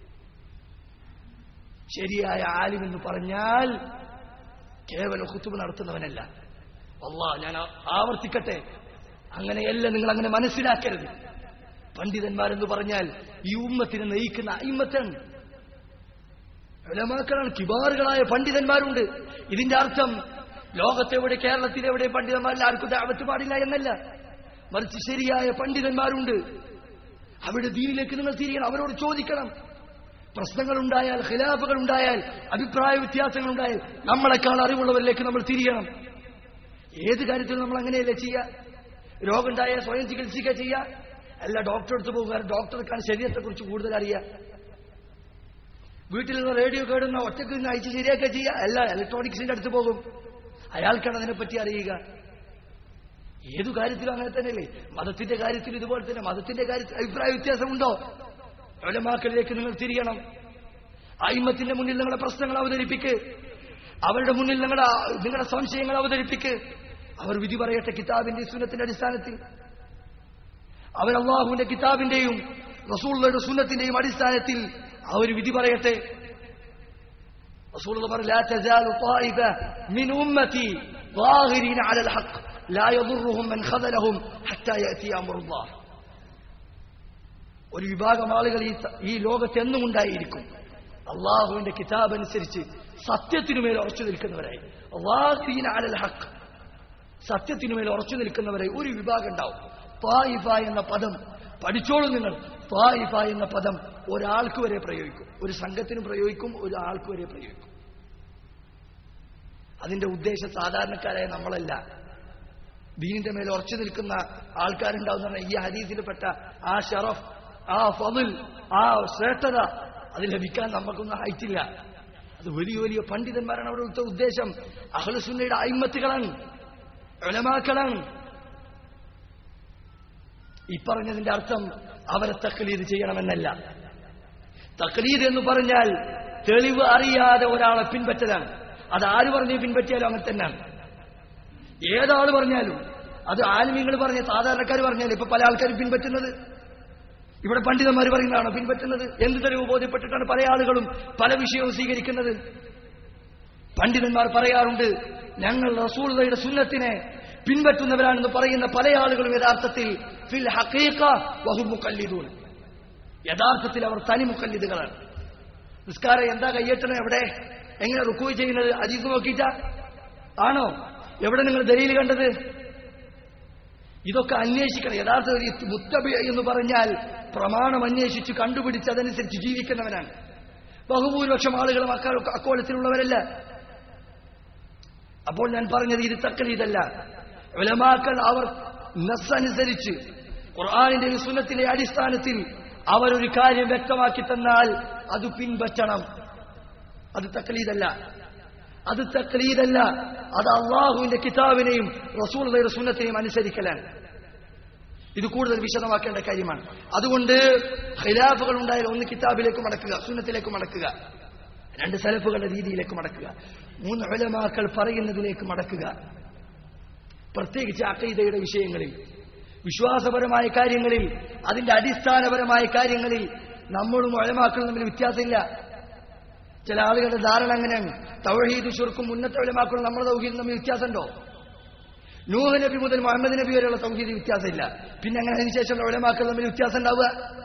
ശരിയായ ആലിം എന്ന് പറഞ്ഞാൽ കേവലം ഹുത്തുബ് നടത്തുന്നവനല്ല അള്ളാ ഞാൻ ആ- ആവർത്തിക്കട്ടെ അങ്ങനെയല്ല നിങ്ങൾ അങ്ങനെ മനസ്സിലാക്കരുത് പണ്ഡിതന്മാരെന്ന് പറഞ്ഞാൽ ഈ ഉമ്മത്തിനെ നയിക്കുന്ന അയിമത്താണ് ഉലമാക്കളാണ് കിബാറുകളായ പണ്ഡിതന്മാരുണ്ട് ഇതിന്റെ അർത്ഥം ലോകത്തെവിടെ കേരളത്തിലെവിടെ പണ്ഡിതന്മാരിൽ ആർക്കും ദാവത്ത് പാടില്ല എന്നല്ല മറിച്ച് ശരിയായ പണ്ഡിതന്മാരുണ്ട് അവിടെ ദീനിലേക്ക് നിങ്ങൾ തിരിയണം അവരോട് ചോദിക്കണം പ്രശ്നങ്ങൾ ഉണ്ടായാൽ ഖിലാഫുകൾ ഉണ്ടായാൽ അഭിപ്രായ വ്യത്യാസങ്ങൾ ഉണ്ടായാൽ നമ്മളെക്കാൾ അറിവുള്ളവരിലേക്ക് നമ്മൾ തിരിയണം ഏത് കാര്യത്തിലും നമ്മൾ അങ്ങനെയല്ലേ ചെയ്യുക രോഗമുണ്ടായാൽ സ്വയം ചികിത്സിക്കുക ചെയ്യുക അല്ല ഡോക്ടറെ അടുത്ത് പോകുക ഡോക്ടർക്കാണ് ശരീരത്തെക്കുറിച്ച് കൂടുതൽ അറിയുക വീട്ടിൽ നിന്ന് റേഡിയോ കേടുന്ന ഒറ്റക്ക് നിന്ന് അയച്ച് ശരിയാക്കുക ചെയ്യുക അല്ല ഇലക്ട്രോണിക്സിന്റെ അടുത്ത് പോകും അയാൾക്കാണ് അതിനെപ്പറ്റി അറിയുക ഏതു കാര്യത്തിലും അങ്ങനെ തന്നെയല്ലേ മതത്തിന്റെ കാര്യത്തിൽ ഇതുപോലെ തന്നെ മതത്തിന്റെ കാര്യത്തിൽ അഭിപ്രായ വ്യത്യാസമുണ്ടോ ഒലമാക്കളിലേക്ക് നിങ്ങൾ തിരിയണം അയിമത്തിന്റെ മുന്നിൽ നിങ്ങളുടെ പ്രശ്നങ്ങൾ അവതരിപ്പിക്ക് അവരുടെ മുന്നിൽ നിങ്ങളുടെ നിങ്ങളുടെ സംശയങ്ങൾ അവതരിപ്പിക്ക് അവർ വിധി പറയട്ടെ കിതാബിന്റെ സുന്നത്തിന്റെ അടിസ്ഥാനത്തിൽ അവർ അള്ളാഹുവിന്റെ കിതാബിന്റെയും റസൂളുടെ സുന്നത്തിന്റെയും അടിസ്ഥാനത്തിൽ അവർ വിധി പറയട്ടെ رسول الله قال لا تزال طائفة من أمتي ظاهرين على الحق لا يضرهم من خذلهم حتى يأتي أمر الله ഒരു വിഭാഗം ആളുകൾ ഈ ഈ ലോകത്ത് എന്നും ഉണ്ടായിരിക്കും അള്ളാഹുവിന്റെ കിതാബ് അനുസരിച്ച് സത്യത്തിനുമേൽ ഉറച്ചു നിൽക്കുന്നവരായി വാഹീന അലൽ ഹക്ക് സത്യത്തിനുമേൽ ഉറച്ചു നിൽക്കുന്നവരായി ഒരു വിഭാഗം ഉണ്ടാവും തായിഫ എന്ന പദം പഠിച്ചോളൂ നിങ്ങൾ തായിഫ എന്ന പദം ഒരാൾക്ക് വരെ പ്രയോഗിക്കും ഒരു സംഘത്തിനും പ്രയോഗിക്കും ഒരു ആൾക്ക് വരെ പ്രയോഗിക്കും അതിന്റെ ഉദ്ദേശം സാധാരണക്കാരായ നമ്മളല്ല ദീനിന്റെ മേൽ ഉറച്ചു നിൽക്കുന്ന ആൾക്കാരുണ്ടാവുന്ന ഈ ഹദീസിൽപ്പെട്ട ആ ഷറഫ് ആ ഫതിൽ ആ ശ്രേഷ്ഠത അത് ലഭിക്കാൻ നമുക്കൊന്നും ആയിട്ടില്ല അത് വലിയ വലിയ പണ്ഡിതന്മാരാണ് അവരുടെ ഉദ്ദേശം അഹ്ലസുന്നയുടെ അയിമത്തുകളാണ് ഉലമാക്കളാണ് ഈ പറഞ്ഞതിന്റെ അർത്ഥം അവരെ തക്ലീദ് ചെയ്യണമെന്നല്ല തക്ലീദ് എന്ന് പറഞ്ഞാൽ തെളിവ് അറിയാതെ ഒരാളെ പിൻപറ്റലാണ് അത് ആര് പറഞ്ഞ് പിൻപറ്റിയാലും അങ്ങനെ തന്നെയാണ് ഏതാൾ പറഞ്ഞാലും അത് ആലിമ്യങ്ങൾ പറഞ്ഞ സാധാരണക്കാർ പറഞ്ഞാലും ഇപ്പൊ പല ആൾക്കാരും പിൻപറ്റുന്നത് ഇവിടെ പണ്ഡിതന്മാർ പറയുന്നതാണോ പിൻപറ്റുന്നത് എന്ത് തെളിവ് ബോധ്യപ്പെട്ടിട്ടാണ് പല ആളുകളും പല വിഷയവും സ്വീകരിക്കുന്നത് പണ്ഡിതന്മാർ പറയാറുണ്ട് ഞങ്ങൾ റസൂളുടെ സുന്നത്തിനെ പിൻപറ്റുന്നവരാണെന്ന് പറയുന്ന പല ആളുകളും യഥാർത്ഥത്തിൽ ഫിൽ ഹഖീഖ വഹു മുക്കല്ലിദൂൻ യഥാർത്ഥത്തിൽ അവർ തനി മുക്കല്ലിദുകളാണ് നിസ്കാരം എന്താ കയ്യേറ്റണം എവിടെ എങ്ങനെ റുക്കു ചെയ്യുന്നത് അജീസ് നോക്കിയിട്ട ആണോ എവിടെ നിങ്ങൾ ദലീൽ കണ്ടത് ഇതൊക്കെ അന്വേഷിക്കണം യഥാർത്ഥത്തിൽ ഈ മുത്തബി എന്ന് പറഞ്ഞാൽ പ്രമാണം അന്വേഷിച്ച് കണ്ടുപിടിച്ച് അതനുസരിച്ച് ജീവിക്കുന്നവനാണ് ബഹുഭൂരിപക്ഷം ആളുകളും അക്കാ- അക്കോലത്തിലുള്ളവരല്ല അപ്പോൾ ഞാൻ പറഞ്ഞത് ഇത് തക്കലീതല്ല ഉലമാക്കൾ അവർ നസ് അനുസരിച്ച് ഖുർആാനിന്റെ സുന്നത്തിന്റെ അടിസ്ഥാനത്തിൽ അവരൊരു കാര്യം വ്യക്തമാക്കി തന്നാൽ അത് പിൻപറ്റണം അത് തക്കലീതല്ല അത് തക്ലീദല്ല അത് അള്ളാഹുവിന്റെ കിതാബിനെയും റസൂളുടെ സുന്നത്തിനെയും അനുസരിക്കലാണ് ഇത് കൂടുതൽ വിശദമാക്കേണ്ട കാര്യമാണ് അതുകൊണ്ട് ഖിലാഫുകൾ ഉണ്ടായാലും ഒന്ന് കിതാബിലേക്ക് മടക്കുക സുന്നത്തിലേക്ക് മടക്കുക രണ്ട് സലഫുകളുടെ രീതിയിലേക്ക് മടക്കുക മൂന്ന് ഉലമാക്കൾ പറയുന്നതിലേക്ക് മടക്കുക പ്രത്യേകിച്ച് അക്കൈദയുടെ വിഷയങ്ങളിൽ വിശ്വാസപരമായ കാര്യങ്ങളിൽ അതിന്റെ അടിസ്ഥാനപരമായ കാര്യങ്ങളിൽ നമ്മളും ഉലമാക്കളും തമ്മിൽ വ്യത്യാസമില്ല ചില ആളുകളുടെ ധാരണ അങ്ങനെയാണ് തൗഹീദ് ഷുർക്കും ഉന്നത ഉലമാക്കളും നമ്മുടെ തൗഹീദും തമ്മിൽ വ്യത്യാസമുണ്ടോ നൂഹ് നബി മുതൽ മുഹമ്മദ് നബി വരെയുള്ള തൗഹീദ് വ്യത്യാസമില്ല പിന്നെ അങ്ങനെ അതിനുശേഷം ഉലമാക്കൾ തമ്മിൽ വ്യത്യാസം ഉണ്ടാവുക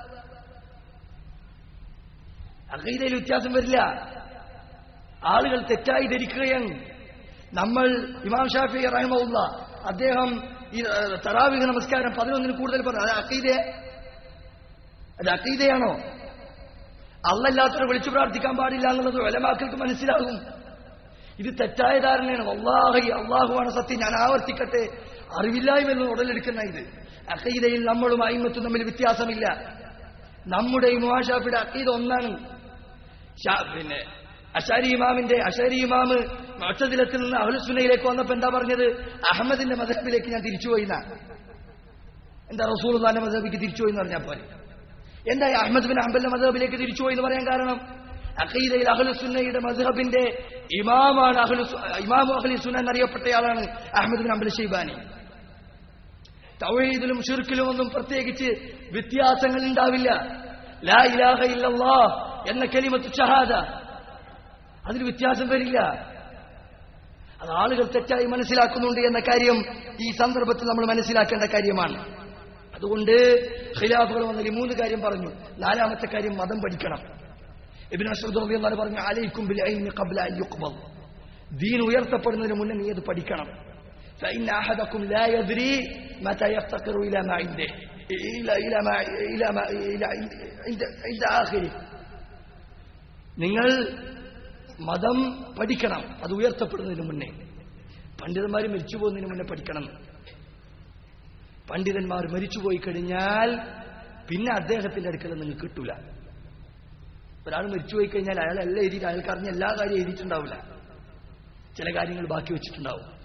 അഖീദയിൽ വ്യത്യാസം വരില്ല ആളുകൾ തെറ്റായി ധരിക്കുകയാണ് നമ്മൾ ഇമാം ഷാഫി റഹ്മുള്ള അദ്ദേഹം ഈ ഏഹ്, തറാവിഹ് നമസ്കാരം പതിനൊന്നിന് കൂടുതൽ പറഞ്ഞു അത് അക്കീദ അത് അക്കീദയാണോ അള്ളല്ലാത്തവരെ വിളിച്ചു പ്രാർത്ഥിക്കാൻ പാടില്ല എന്നുള്ളത് ഒലമാക്കൾക്ക് മനസ്സിലാകും ഇത് തെറ്റായ ധാരണയാണ് അള്ളാഹി അള്ളാഹുവാണ് സത്യം ഞാൻ ആവർത്തിക്കട്ടെ അറിവില്ലായ്മയെന്ന് ഉടലെടുക്കുന്ന ഇത് അക്കീദയിൽ നമ്മളും അയിമത്തും തമ്മിൽ വ്യത്യാസമില്ല നമ്മുടെ ഈ മുഹാഷാഫിയുടെ അക്കീദ ഒന്നാണ് ഷാ- പിന്നെ അഷാരി ഇമാമിന്റെ അഷാരി ഇമാമ് മൊച്ചതിലത്തിൽ നിന്ന് അഹ്ലുസുനയിലേക്ക് വന്നപ്പോ എന്താ പറഞ്ഞത് അഹമ്മദിന്റെ മതഹബിലേക്ക് ഞാൻ തിരിച്ചുപോയി എന്നാ എന്താ റസൂൽദാന്റെ മതഹബിക്ക് തിരിച്ചുപോയി എന്ന് പറഞ്ഞാൽ പോലെ എന്താ ഈ അഹമ്മദ് ബിൻ ഹംബലിന്റെ മതഹബിലേക്ക് തിരിച്ചുപോയി എന്ന് പറയാൻ കാരണം അഖീദയിൽ അഹ്ലുസുന്നയുടെ മധുഹബിന്റെ ഇമാമാണ് അഹ്ലു ഇമാമു അഹ്ലി സുന്ന എന്നറിയപ്പെട്ടയാളാണ് അഹമ്മദ് ബിൻ ഹംബൽ ഷെയ്ബാനി തൗഹീദിലും ഷിർക്കിലും ഒന്നും പ്രത്യേകിച്ച് വ്യത്യാസങ്ങൾ ഉണ്ടാവില്ല ലാ ഇലാഹ ഇല്ലല്ലാ എന്ന കലിമത്ത് ഷഹാദ അതിന് വ്യത്യാസം വരില്ല അത് ആളുകൾ തെറ്റായി മനസ്സിലാക്കുന്നുണ്ട് എന്ന കാര്യം ഈ സന്ദർഭത്തിൽ നമ്മൾ മനസ്സിലാക്കേണ്ട കാര്യമാണ് അതുകൊണ്ട് ഖിലാഫുകൾ വന്നതിൽ മൂന്ന് കാര്യം പറഞ്ഞു നാലാമത്തെ കാര്യം മതം പഠിക്കണം ഇബിൻ അസൂദ് റളിയല്ലാഹു പറഞ്ഞു അലൈക്കും ബിൽ ഇൽമി ഖബ്ല അൻ യുഖ്ബൽ ദീൻ ഉയർത്തപ്പെടുന്നതിന് മുന്നേ നീ അത് പഠിക്കണം فإن أحدكم لا يدري متى يفتقر إلى ما عنده إلى إلى ما إلى ما إلى عند عند آخره നിങ്ങൾ മതം പഠിക്കണം അത് ഉയർത്തപ്പെടുന്നതിന് മുന്നേ പണ്ഡിതന്മാർ മരിച്ചു പോകുന്നതിന് മുന്നേ പഠിക്കണം പണ്ഡിതന്മാർ മരിച്ചുപോയി കഴിഞ്ഞാൽ പിന്നെ അദ്ദേഹത്തിന്റെ അടുക്കൽ നിങ്ങൾക്ക് കിട്ടൂല ഒരാൾ മരിച്ചുപോയി കഴിഞ്ഞാൽ അയാൾ എല്ലാം എഴുതിയിട്ട് അയാൾക്ക് അറിഞ്ഞ എല്ലാ കാര്യവും എഴുതിയിട്ടുണ്ടാവില്ല ചില കാര്യങ്ങൾ ബാക്കി വെച്ചിട്ടുണ്ടാവും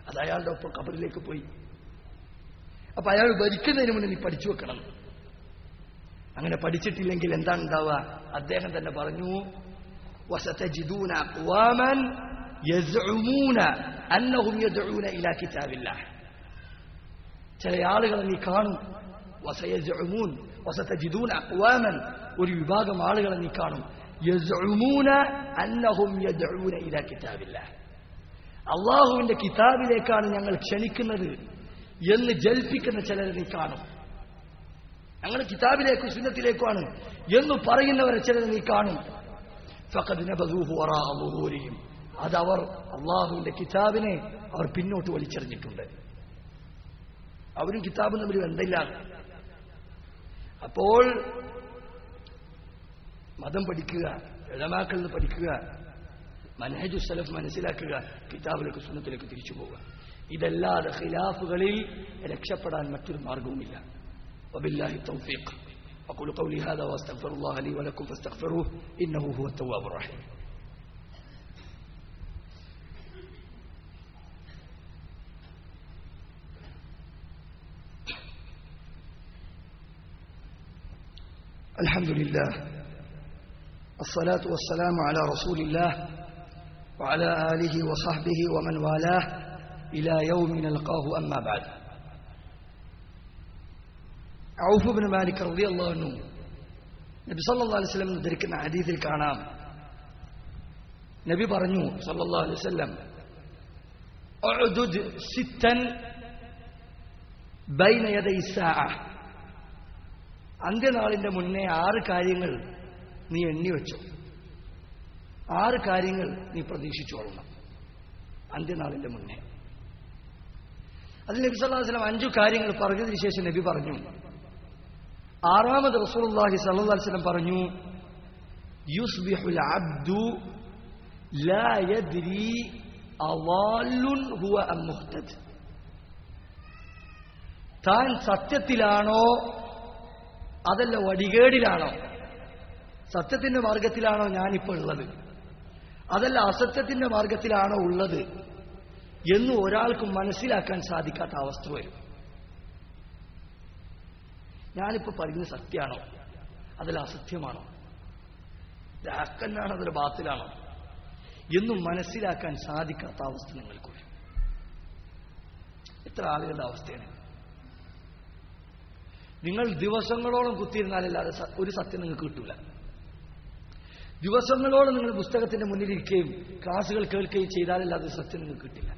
അത് അയാളുടെ ഒപ്പം കബറിലേക്ക് പോയി അപ്പൊ അയാൾ ഭരിക്കുന്നതിന് മുന്നേ നീ പഠിച്ചു വെക്കണം അങ്ങനെ പഠിച്ചിട്ടില്ലെങ്കിൽ എന്താണ് ഉണ്ടാവുക അദ്ദേഹം തന്നെ പറഞ്ഞു وستجدون أقواما يزعمون أنهم يدعون إلى كتاب الله ചില ആളുകളെ നീ കാണും വസയജുമൂൻ വസതജിദൂൻ അക്വാമൻ ഒരു വിഭാഗം ആളുകളെ നീ കാണും യസ്ഉമൂന അന്നഹും യദ്ഊന ഇലാ കിതാബില്ലാഹ് അള്ളാഹുവിന്റെ കിതാബിലേക്കാണ് ഞങ്ങൾ ക്ഷണിക്കുന്നത് എന്ന് ജൽപ്പിക്കുന്ന ചിലരെ നീ കാണും ഞങ്ങൾ കിതാബിലേക്കും സുന്നത്തിലേക്കുമാണ് എന്ന് പറയുന്നവരെ ചിലരെ നീ കാണും ഫഖദ് നബദൂഹു വറാഅ ളുഹൂരിഹിം അതവർ അള്ളാഹുവിന്റെ കിതാബിനെ അവർ പിന്നോട്ട് വലിച്ചെറിഞ്ഞിട്ടുണ്ട് അവരും കിതാബും തമ്മിൽ ബന്ധമില്ല അപ്പോൾ മതം പഠിക്കുക ഇളമാക്കളിൽ നിന്ന് പഠിക്കുക മനഹജു സലഫ് മനസ്സിലാക്കുക കിതാബിലേക്ക് സുന്നത്തിലേക്ക് തിരിച്ചു പോവുക ഇതല്ലാതെ ഖിലാഫുകളിൽ രക്ഷപ്പെടാൻ മറ്റൊരു മാർഗവുമില്ല وبالله التوفيق أقول قولي هذا وأستغفر الله لي ولكم فاستغفروه إنه هو التواب الرحيم الحمد لله الصلاة والسلام على رسول الله وعلى آله وصحبه ومن والاه إلى يوم نلقاه أما بعد ഔഫ് ബിൻ മാലിക് റളിയല്ലാഹു അൻഹു നബി സല്ലല്ലാഹു അലൈഹി വസല്ലം ഉദ്ധരിക്കുന്ന ഹദീസിൽ കാണാം നബി പറഞ്ഞു സല്ലല്ലാഹു അലൈഹി വസല്ലം ഉഅദുദ് സിത്തൻ ബൈന യദൈ സാഅ അന്ത്യനാളിന്റെ മുന്നേ ആറ് കാര്യങ്ങൾ നീ എണ്ണി വെച്ചു ആറ് കാര്യങ്ങൾ നീ പ്രതീക്ഷിച്ചോളണം അന്ത്യനാളിന്റെ മുന്നേ അതിൽ നബി സല്ലല്ലാഹു അലൈഹി വസല്ലം അഞ്ചു കാര്യങ്ങൾ പറഞ്ഞതിന് ശേഷം നബി പറഞ്ഞു ആറാമത് റസൂലുള്ളാഹി സ്വല്ലല്ലാഹു അലൈഹി വസല്ലം പറഞ്ഞു യുസ്ബിഹുൽ അബ്ദു ലാ യദ്രി അവാലുൻ ഹുവ അം മുഹ്തദ് താൻ സത്യത്തിലാണോ അതല്ല വടികേടിലാണോ സത്യത്തിന്റെ മാർഗത്തിലാണോ ഞാനിപ്പോൾ ഉള്ളത് അതല്ല അസത്യത്തിന്റെ മാർഗത്തിലാണോ ഉള്ളത് എന്ന് ഒരാൾക്ക് മനസ്സിലാക്കാൻ സാധിക്കാത്ത അവസ്ഥ വരും ഞാനിപ്പോ പറയുന്നത് സത്യമാണോ അതല്ല അസത്യമാണോ ഇത് ഹക്കന്നാണോ അതല്ല ബാത്തിലാണോ എന്നും മനസ്സിലാക്കാൻ സാധിക്കാത്ത അവസ്ഥ നിങ്ങൾക്ക് വരും എത്ര ആളുകളുടെ അവസ്ഥയാണ് നിങ്ങൾ ദിവസങ്ങളോളം കുത്തിയിരുന്നാലല്ലാതെ സ- ഒരു സത്യം നിങ്ങൾക്ക് കിട്ടൂല ദിവസങ്ങളോളം നിങ്ങൾ പുസ്തകത്തിന്റെ മുന്നിലിരിക്കുകയും ക്ലാസ്സുകൾ കേൾക്കുകയും ചെയ്താലല്ലാതെ ഒരു സത്യം നിങ്ങൾക്ക് കിട്ടില്ല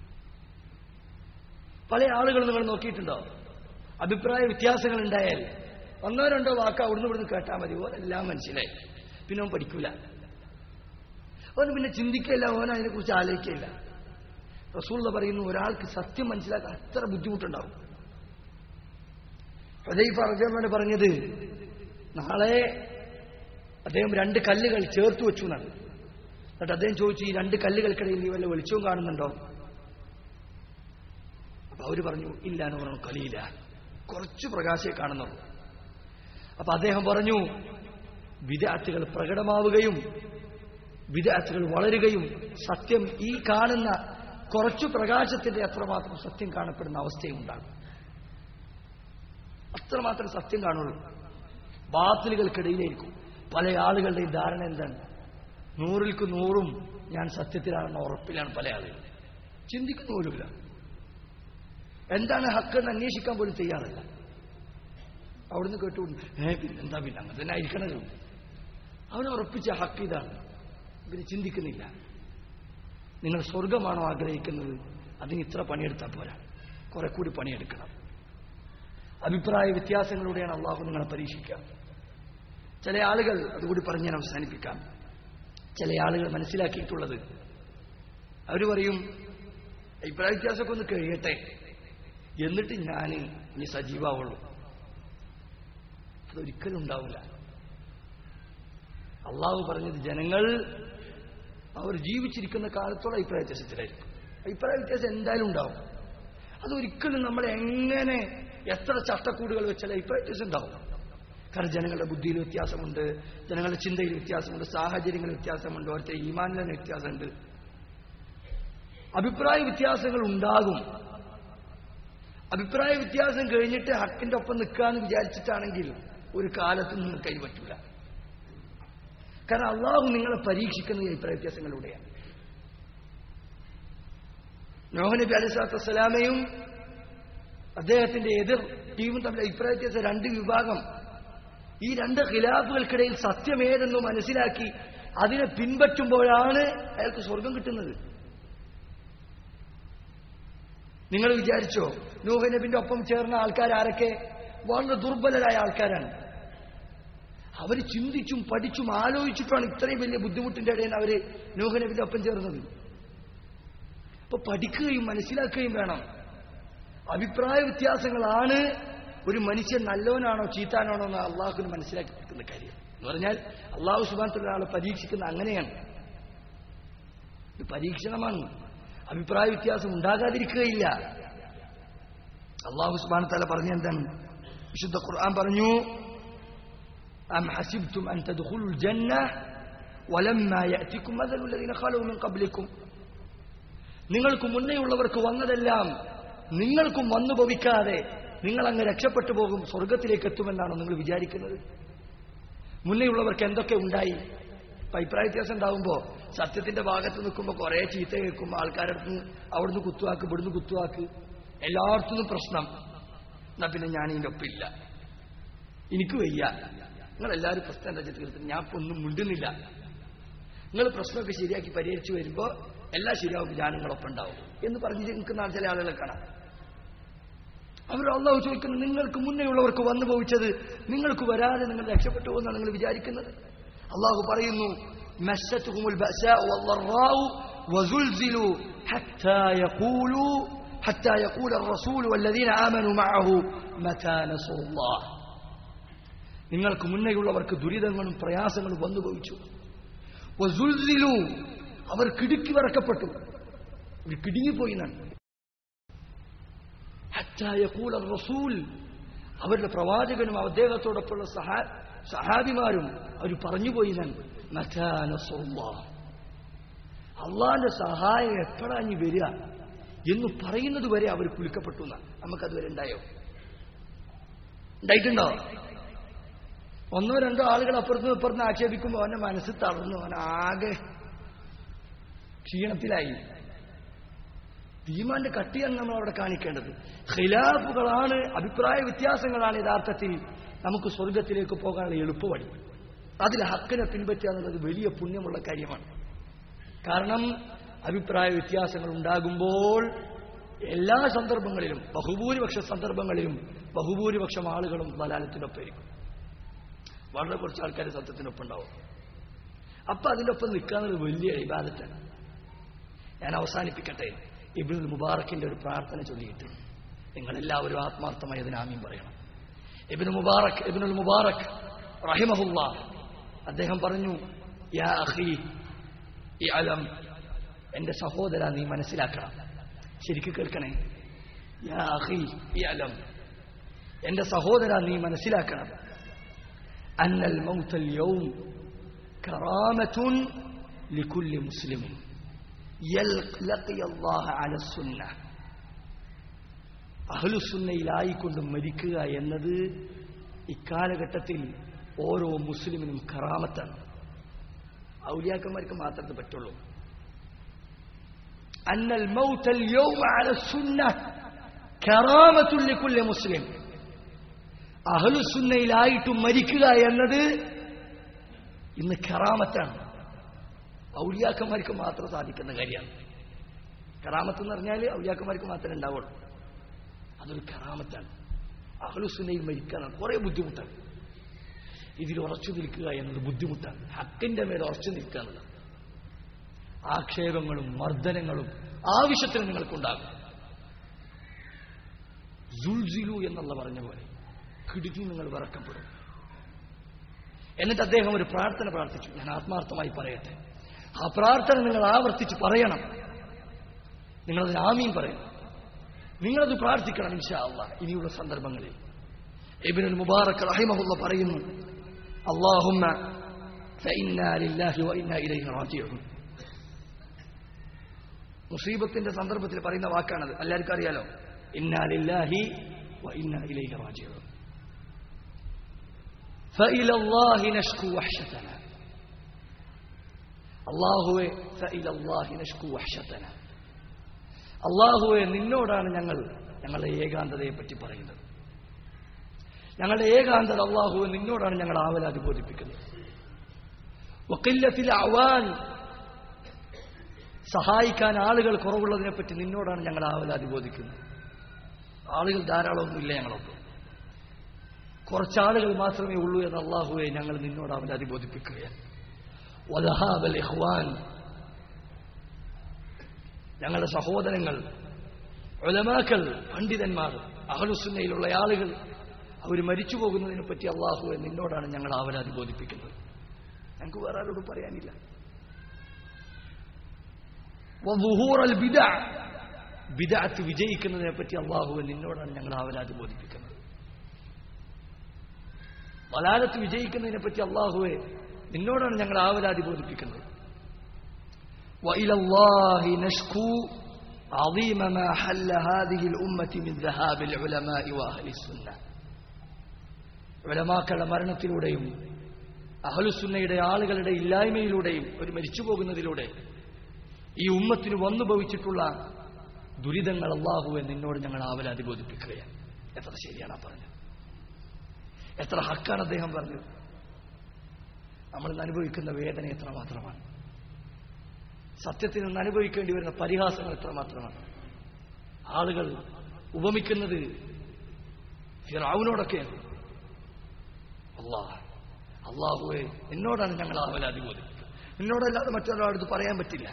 പല ആളുകൾ നിങ്ങൾ നോക്കിയിട്ടുണ്ടോ അഭിപ്രായ വ്യത്യാസങ്ങൾ ഉണ്ടായാൽ ഒന്നോ രണ്ടോ വാക്ക് അവിടുന്ന് ഇവിടുന്ന് കേട്ടാൽ മതി ഓനെല്ലാം മനസ്സിലായി പിന്നെ അവൻ പഠിക്കൂല അവന് പിന്നെ ചിന്തിക്കില്ല ഓൻ അതിനെക്കുറിച്ച് ആലോചിക്കില്ല റസൂള്ള പറയുന്നു ഒരാൾക്ക് സത്യം മനസ്സിലാക്കാൻ അത്ര ബുദ്ധിമുട്ടുണ്ടാവും ഹുദൈഫ റളിയല്ലാഹു പറഞ്ഞത് നാളെ അദ്ദേഹം രണ്ട് കല്ലുകൾ ചേർത്ത് വെച്ചു എന്നാണ് എന്നിട്ട് അദ്ദേഹം ചോദിച്ചു ഈ രണ്ട് കല്ലുകൾക്കിടയിൽ നീ വല്ല വെളിച്ചവും കാണുന്നുണ്ടോ അപ്പൊ അവര് പറഞ്ഞു ഇല്ല എന്ന് പറഞ്ഞു കളിയില്ല കുറച്ച് പ്രകാശേ കാണുന്നുള്ളൂ അപ്പൊ അദ്ദേഹം പറഞ്ഞു വിദാർത്ഥികൾ പ്രകടമാവുകയും വിദാർത്ഥികൾ വളരുകയും സത്യം ഈ കാണുന്ന കുറച്ചു പ്രകാശത്തിന്റെ അത്രമാത്രം സത്യം കാണപ്പെടുന്ന അവസ്ഥയും ഉണ്ടാകും അത്രമാത്രം സത്യം കാണുള്ളൂ ബാത്തിലുകൾക്കിടയിലായിരിക്കും പല ആളുകളുടെയും ധാരണ എന്താണ് നൂറിൽക്ക് നൂറും ഞാൻ സത്യത്തിലാണെന്ന ഉറപ്പിലാണ് പല ആളുകൾ ചിന്തിക്കുന്ന പോലുമില്ല എന്താണ് ഹക്കെന്ന് അന്വേഷിക്കാൻ പോലും തയ്യാറല്ല അവിടുന്ന് കേട്ടുകൊണ്ട് ഏ പിന്നെ എന്താ പിന്നെ അങ്ങനെ തന്നെ ആയിരിക്കണല്ലോ അവനെ ഉറപ്പിച്ച ഹക്ക് ഇതാണ് ഇവര് ചിന്തിക്കുന്നില്ല നിങ്ങൾ സ്വർഗമാണോ ആഗ്രഹിക്കുന്നത് അതിന് ഇത്ര പണിയെടുത്താൽ പോരാ കുറെ കൂടി പണിയെടുക്കണം അഭിപ്രായ വ്യത്യാസങ്ങളിലൂടെയാണ് അള്ളാഹു നിങ്ങളെ പരീക്ഷിക്കുക ചില ആളുകൾ അതുകൂടി പറഞ്ഞ് ഞാൻ അവസാനിപ്പിക്കാം ചില ആളുകൾ മനസ്സിലാക്കിയിട്ടുള്ളത് അവർ പറയും അഭിപ്രായ വ്യത്യാസമൊക്കെ ഒന്ന് കഴിയട്ടെ എന്നിട്ട് ഞാൻ ഇനി സജീവാവുള്ളൂ അതൊരിക്കലും ഉണ്ടാവില്ല അള്ളാഹു പറഞ്ഞത് ജനങ്ങൾ അവർ ജീവിച്ചിരിക്കുന്ന കാലത്തോളം അഭിപ്രായ വ്യത്യാസത്തിലായിരിക്കും അഭിപ്രായ വ്യത്യാസം എന്തായാലും ഉണ്ടാവും അതൊരിക്കലും നമ്മൾ എങ്ങനെ എത്ര ചട്ടക്കൂടുകൾ വെച്ചാൽ അഭിപ്രായ വ്യത്യാസം ഉണ്ടാവും കാരണം ജനങ്ങളുടെ ബുദ്ധിയിൽ വ്യത്യാസമുണ്ട് ജനങ്ങളുടെ ചിന്തയിൽ വ്യത്യാസമുണ്ട് സാഹചര്യങ്ങളിൽ വ്യത്യാസമുണ്ട് ഓരോരുത്തർ ഈമാനിൽ തന്നെ വ്യത്യാസമുണ്ട് അഭിപ്രായ വ്യത്യാസങ്ങൾ ഉണ്ടാകും അഭിപ്രായ വ്യത്യാസം കഴിഞ്ഞിട്ട് ഹക്കിന്റെ ഒപ്പം നിൽക്കാന്ന് വിചാരിച്ചിട്ടാണെങ്കിൽ ഒരു കാലത്തും നിങ്ങൾക്ക് കൈ പറ്റൂല കാരണം അള്ളാഹു നിങ്ങളെ പരീക്ഷിക്കുന്നത് ഈ അഭിപ്രായ വ്യത്യാസങ്ങളിലൂടെയാണ് നോഹനബി അലിസ്ലാത്തു വസ്സലാമയും അദ്ദേഹത്തിന്റെ എതിർ ടീമും തമ്മിൽ അഭിപ്രായ വ്യത്യാസം രണ്ട് വിഭാഗം ഈ രണ്ട് ഖിലാഫുകൾക്കിടയിൽ സത്യമേതെന്ന് മനസ്സിലാക്കി അതിനെ പിൻപറ്റുമ്പോഴാണ് അയാൾക്ക് സ്വർഗം കിട്ടുന്നത് നിങ്ങൾ വിചാരിച്ചോ നൂഹ് നബിന്റെ ഒപ്പം ചേർന്ന ആൾക്കാർ ആരൊക്കെ വളരെ ദുർബലരായ ആൾക്കാരാണ് അവർ ചിന്തിച്ചും പഠിച്ചും ആലോചിച്ചിട്ടാണ് ഇത്രയും വലിയ ബുദ്ധിമുട്ടിന്റെ ഇടയിൽ അവർ നൂഹ് നബിന്റെ ഒപ്പം ചേർന്നത് അപ്പൊ പഠിക്കുകയും മനസ്സിലാക്കുകയും വേണം അഭിപ്രായ വ്യത്യാസങ്ങളാണ് ഒരു മനുഷ്യൻ നല്ലവനാണോ ചീത്താനാണോ എന്ന് അള്ളാഹുവിന് മനസ്സിലാക്കി കൊടുക്കുന്ന കാര്യം എന്ന് പറഞ്ഞാൽ അള്ളാഹു സുബാനത്തുള്ള ആളെ പരീക്ഷിക്കുന്ന അങ്ങനെയാണ് ഇത് പരീക്ഷണമാണ് അഭിപ്രായ വ്യത്യാസം ഉണ്ടാകാതിരിക്കുകയില്ല അള്ളാഹു സുബാന തല പറഞ്ഞ എന്താണ് വിശുദ്ധ ഖുർആൻ പറഞ്ഞു أم حسبتم أن تدخلوا الجنة ولما يأتكم مثل الذين خلوا من قبلكم നിങ്ങൾക്ക് മുന്നേയുള്ളവർക്ക് വന്നതെല്ലാം നിങ്ങൾക്കും വന്നു ഭവിക്കാതെ നിങ്ങൾ അങ്ങ് രക്ഷപ്പെട്ടു പോകും സ്വർഗത്തിലേക്ക് എത്തുമെന്നാണോ നിങ്ങൾ വിചാരിക്കുന്നത് മുന്നേയുള്ളവർക്ക് എന്തൊക്കെ ഉണ്ടായി ഇപ്പൊ അഭിപ്രായ വ്യത്യാസം ഉണ്ടാവുമ്പോ സത്യത്തിന്റെ ഭാഗത്ത് നിൽക്കുമ്പോൾ കുറെ ചീത്ത കേൾക്കുമ്പോൾ ആൾക്കാരുടെ അടുത്ത് അവിടുന്ന് കുത്തുവാക്ക് ഇവിടുന്ന് കുത്തുവാക്ക് എല്ലായിടത്തുനിന്നും പ്രശ്നം എന്നാ പിന്നെ ഞാൻ ഇതിന്റെ ഒപ്പില്ല എനിക്ക് വയ്യ നിങ്ങൾ എല്ലാവരും പ്രശ്നം എന്താ തീർത്ത് ഞാൻ ഇപ്പൊ ഒന്നും മുണ്ടുന്നില്ല നിങ്ങൾ പ്രശ്നമൊക്കെ ശരിയാക്കി പരിഹരിച്ചു വരുമ്പോ എല്ലാം ശരിയാവും ഞാൻ നിങ്ങളൊപ്പം ഉണ്ടാവും എന്ന് പറഞ്ഞ് നിൽക്കുന്ന ചില ആളുകളെ കാണാം അവർ അള്ളാഹു ചോദിക്കുന്നു നിങ്ങൾക്ക് മുന്നേ ഉള്ളവർക്ക് വന്നു ഭവിച്ചത് നിങ്ങൾക്ക് വരാതെ നിങ്ങൾ രക്ഷപ്പെട്ടു പോകുന്നാണ് നിങ്ങൾ വിചാരിക്കുന്നത് അള്ളാഹു പറയുന്നു مستهم البأساء والضراء وزلزلوا حتى يقولوا حتى يقول الرسول والذين آمنوا معه متى نصر الله നിങ്ങൾക്ക് മുന്നേയുള്ളവർക്ക് ദുരിതങ്ങളും പ്രയാസങ്ങളും വന്നു ഭവിച്ചു വസുൽസിലു അവർ കിടുക്കി വറക്കപ്പെട്ടു അവർ കിടുങ്ങിപ്പോയി എന്നാണ് ഹറ്റായകൂല റസൂൽ അവരുടെ പ്രവാചകനും അദ്ദേഹത്തോടൊപ്പമുള്ള സഹാ സഹാബിമാരും അവർ പറഞ്ഞുപോയി ഞാൻ അള്ളാന്റെ സഹായം എപ്പോഴാ ഇനി വരിക എന്ന് പറയുന്നത് വരെ അവർ കുലുക്കപ്പെട്ടു എന്നാണ് നമുക്കതുവരെ ഉണ്ടായോ ഉണ്ടായിട്ടുണ്ടോ ഒന്നോ രണ്ടോ ആളുകൾ അപ്പുറത്തും ഇപ്പുറത്തും ആക്ഷേപിക്കുമ്പോൾ അവന്റെ മനസ്സ് തളർന്നു അവൻ ആകെ ക്ഷീണത്തിലായി തീമാന്റെ കട്ടിയാണ് നമ്മൾ അവിടെ കാണിക്കേണ്ടത് ഖിലാഫുകളാണ് അഭിപ്രായ വ്യത്യാസങ്ങളാണ് യഥാർത്ഥത്തിൽ നമുക്ക് സ്വർഗത്തിലേക്ക് പോകാനുള്ള എളുപ്പവഴി അതിൽ ഹക്കിനെ പിൻപറ്റുക എന്നുള്ളത് വലിയ പുണ്യമുള്ള കാര്യമാണ് കാരണം അഭിപ്രായ വ്യത്യാസങ്ങൾ ഉണ്ടാകുമ്പോൾ എല്ലാ സന്ദർഭങ്ങളിലും ബഹുഭൂരിപക്ഷ സന്ദർഭങ്ങളിലും ബഹുഭൂരിപക്ഷം ആളുകളും ബലാലത്തിനൊപ്പമായിരിക്കും വളരെ കുറച്ച് ആൾക്കാർ സത്യത്തിനൊപ്പം ഉണ്ടാവും അപ്പൊ അതിനൊപ്പം നിൽക്കാന്നുള്ളത് വലിയ ഇബാദത്താണ് ഞാൻ അവസാനിപ്പിക്കട്ടെ ഇബ്നുൽ മുബാറക്കിന്റെ ഒരു പ്രാർത്ഥന ചൊല്ലിയിട്ട് നിങ്ങളെല്ലാവരും ആത്മാർത്ഥമായി അതിന് ആമീൻ പറയണം ഇബ്നു മുബാറക് ഇബ്നുൽ മുബാറക് റഹിമഹുല്ല അദ്ദേഹം പറഞ്ഞു യാ അഖി ഈ അലം എന്റെ സഹോദര നീ മനസ്സിലാക്കണം ശരിക്കും കേൾക്കണേ യാ അഖി ഈ അലം എന്റെ സഹോദര നീ മനസ്സിലാക്കണം أن الموت اليوم كرامة لكل مسلم يلقي الله على السنة അഹ്ലുസുന്നയിലായിക്കൊണ്ട് മരിക്കുക എന്നത് ഇക്കാലഘട്ടത്തിൽ ഓരോ മുസ്ലിമിനും കറാമത്താണ് ഔലിയാക്കന്മാർക്ക് മാത്രമേ പറ്റുള്ളൂ അന്നൽ മൗത്തൽ യൗമ അല സുന്ന കറാമത്തുൽ ലികുല്ലി മുസ്ലിം അഹലുസുന്നയിലായിട്ട് മരിക്കുക എന്നത് ഇന്ന് കറാമത്താണ് ഔലിയാക്കന്മാർക്ക് മാത്രം സാധിക്കുന്ന കാര്യമാണ് കറാമത്ത് എന്ന് പറഞ്ഞാൽ ഔലിയാക്കന്മാർക്ക് മാത്രമേ ഉണ്ടാവുള്ളൂ അതൊരു കറാമത്താണ് അഹലുസുന്നയിൽ മരിക്കാൻ കുറെ ബുദ്ധിമുട്ടാണ് ഇതിൽ ഉറച്ചു നിൽക്കുക എന്നത് ബുദ്ധിമുട്ടാണ് ഹക്കിന്റെ മേൽ ഉറച്ചു നിൽക്കുക എന്നുള്ളത് ആക്ഷേപങ്ങളും മർദ്ദനങ്ങളും ആവശ്യത്തിന് നിങ്ങൾക്കുണ്ടാകും സുൽസിലു എന്നുള്ള പറഞ്ഞ പോലെ കിടുക്കി നിങ്ങൾ വിറക്കപ്പെടും എന്നിട്ട് അദ്ദേഹം ഒരു പ്രാർത്ഥന പ്രാർത്ഥിച്ചു ഞാൻ ആത്മാർത്ഥമായി പറയട്ടെ ആ പ്രാർത്ഥന നിങ്ങൾ ആവർത്തിച്ച് പറയണം നിങ്ങളതിന് ആമീൻ പറയണം നിങ്ങളത് പ്രാർത്ഥിക്കണം ഇൻഷാ അള്ളാ ഇനിയുള്ള സന്ദർഭങ്ങളിൽ ഇബിനുൽ മുബാറക് റഹിമഹുള്ള പറയുന്നു അള്ളാഹുമ്മ فإنا لله وإنا إليه راجعون മുസീബത്തിന്റെ സന്ദർഭത്തിൽ പറയുന്ന വാക്കാണത് എല്ലാവർക്കും അറിയാലോ ഇന്നാലില്ലാഹി വ ഇന്നാ ഇലൈഹി റാജിഊൻ فإلى الله نشكو وحشتنا അള്ളാഹുവെ فإلى الله نشكو وحشتنا അള്ളാഹുവെ നിന്നോടാണ് ഞങ്ങൾ ഞങ്ങളുടെ ഏകാന്തതയെ പറ്റി പറയുന്നത് ഞങ്ങളുടെ ഏകാന്തത അള്ളാഹുവെ നിന്നോടാണ് ഞങ്ങൾ ആവലാതി ബോധിപ്പിക്കുന്നത് വക്കില്ലത്തിൽ അവാൻ സഹായിക്കാൻ ആളുകൾ കുറവുള്ളതിനെ പറ്റി നിന്നോടാണ് ഞങ്ങൾ ആവലാതി ബോധിക്കുന്നത് ആളുകൾ ധാരാളമൊന്നുമില്ല ഞങ്ങളൊക്കെ കുറച്ചാളുകൾ മാത്രമേ ഉള്ളൂ എന്ന് അള്ളാഹുവെ ഞങ്ങൾ നിന്നോട് ആവലാതി ബോധിപ്പിക്കുകയാണ് വലഹാബൽ ഇഹ്വാൻ ഞങ്ങളുടെ സഹോദരങ്ങൾ ഒലമാക്കൾ പണ്ഡിതന്മാർ അഹലുസുന്നയിലുള്ള ആളുകൾ അവർ മരിച്ചു പോകുന്നതിനെ പറ്റി അള്ളാഹുവെ നിന്നോടാണ് ഞങ്ങൾ ആവലാതി ബോധിപ്പിക്കുന്നത് ഞങ്ങൾക്ക് വേറെ ആരോടും പറയാനില്ല വദുഹൂറൽ ബിദഅ ബിദഅത്ത് വിജയിക്കുന്നതിനെ പറ്റി അള്ളാഹുവെ നിന്നോടാണ് ഞങ്ങൾ ആവലാതി ബോധിപ്പിക്കുന്നത് വലാലത്ത് വിജയിക്കുന്നതിനെ പറ്റി അള്ളാഹുവെ നിന്നോടാണ് ഞങ്ങൾ ആവലാതി ബോധിപ്പിക്കുന്നത് وإلى الله نشكو عظيم ما حل هذه الأمة من ذهاب العلماء وأهل السنة ഉലമാക്കളുടെ മരണത്തിലൂടെയും അഹലുസുന്നയുടെ ആളുകളുടെ ഇല്ലായ്മയിലൂടെയും ഒരു മരിച്ചു പോകുന്നതിലൂടെ ഈ ഉമ്മത്തിന് വന്നു ഭവിച്ചിട്ടുള്ള ദുരിതങ്ങൾ അള്ളാഹുവെ നിന്നോട് ഞങ്ങൾ ആവലാതി ബോധിപ്പിക്കുകയാണ് എത്ര ശരിയാണ് ആ പറഞ്ഞത് എത്ര ഹക്കാണ് അദ്ദേഹം പറഞ്ഞത് നമ്മൾ ഇന്ന് അനുഭവിക്കുന്ന വേദന എത്ര മാത്രമാണ് സത്യത്തിൽ നിന്ന് അനുഭവിക്കേണ്ടി വരുന്ന പരിഹാസങ്ങൾ എത്ര മാത്രമാണ് ആളുകൾ ഉപമിക്കുന്നത് ഫിറാവിനോടൊക്കെയാണ് അള്ളാഹ് അള്ളാഹുവെ എന്നോടാണ് ഞങ്ങൾ ആവലാതി ബോധിപ്പിക്കുന്നത് എന്നോടല്ലാതെ മറ്റൊരാളടുത്ത് പറയാൻ പറ്റില്ല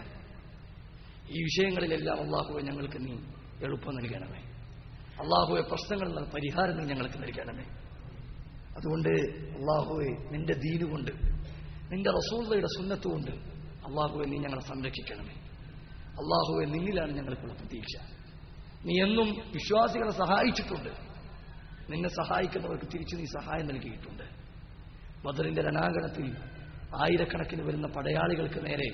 ഈ വിഷയങ്ങളിലെല്ലാം അള്ളാഹുവെ ഞങ്ങൾക്ക് നീ എളുപ്പം നൽകണമേ അള്ളാഹുവെ പ്രശ്നങ്ങളിൽ പരിഹാരം നീ ഞങ്ങൾക്ക് നൽകണമേ അതുകൊണ്ട് അള്ളാഹുവെ നിന്റെ ദീനുകൊണ്ട് നിന്റെ റസൂള്ളയുടെ സുന്നത്തുകൊണ്ട് അള്ളാഹുവെ നീ ഞങ്ങളെ സംരക്ഷിക്കണമേ അള്ളാഹുവെ നിന്നിലാണ് ഞങ്ങൾക്കുള്ള പ്രതീക്ഷ നീ എന്നും വിശ്വാസികളെ സഹായിച്ചിട്ടുണ്ട് നിന്നെ സഹായിക്കുന്നവർക്ക് തിരിച്ചു നീ സഹായം നൽകിയിട്ടുണ്ട് ബദറിന്റെ രണാങ്കണത്തിൽ ആയിരക്കണക്കിന് വരുന്ന പടയാളികൾക്ക് നേരെ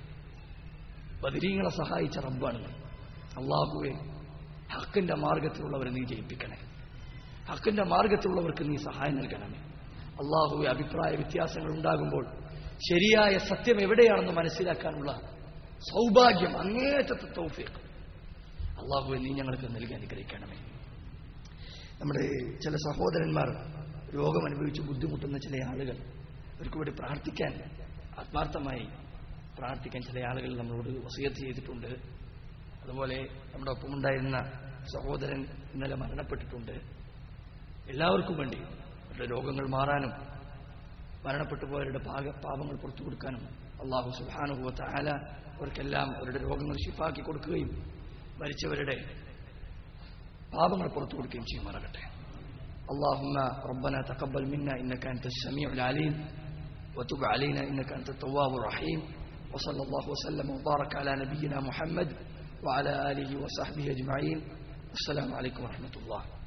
ബദരീങ്ങളെ സഹായിച്ച റബ്ബാണ് നീ. അള്ളാഹുവെ ഹക്കിന്റെ മാർഗത്തിലുള്ളവരെ നീ ജയിപ്പിക്കണേ ഹക്കിന്റെ മാർഗത്തിലുള്ളവർക്ക് നീ സഹായം നൽകണമേ അള്ളാഹുവെ അഭിപ്രായ വ്യത്യാസങ്ങൾ ഉണ്ടാകുമ്പോൾ ശരിയായ സത്യം എവിടെയാണെന്ന് മനസ്സിലാക്കാനുള്ള സൗഭാഗ്യം അങ്ങേറ്റത്തെ തൗഫീഖ് അള്ളാഹുവെ നീ ഞങ്ങൾക്ക് നൽകി അനുഗ്രഹിക്കണമേ നമ്മുടെ ചില സഹോദരന്മാർ രോഗം അനുഭവിച്ച് ബുദ്ധിമുട്ടുന്ന ചില ആളുകൾ അവർക്ക് വേണ്ടി പ്രാർത്ഥിക്കാൻ ആത്മാർത്ഥമായി പ്രാർത്ഥിക്കാൻ ചില ആളുകൾ നമ്മളോട് വസീയത്ത് ചെയ്തിട്ടുണ്ട് അതുപോലെ നമ്മുടെ ഒപ്പമുണ്ടായിരുന്ന സഹോദരൻ ഇന്നലെ മരണപ്പെട്ടിട്ടുണ്ട് എല്ലാവർക്കും വേണ്ടി അവരുടെ രോഗങ്ങൾ മാറാനും മരണപ്പെട്ടു പോയവരുടെ പാക പാപങ്ങൾ പുറത്തു കൊടുക്കാനും അള്ളാഹു സുഹാനുഭവത്ത ആല അവർക്കെല്ലാം അവരുടെ രോഗങ്ങൾ ഷിഫാക്കി കൊടുക്കുകയും മരിച്ചവരുടെ പാപങ്ങൾ പുറത്തു കൊടുക്കുകയും ചെയ്യുമാറാകട്ടെ اللهم ربنا تقبل منا إنك أنت السميع العليم وتب علينا إنك أنت التواب الرحيم وصلى الله وسلم وبارك على نبينا محمد وعلى آله وصحبه أجمعين والسلام عليكم ورحمة الله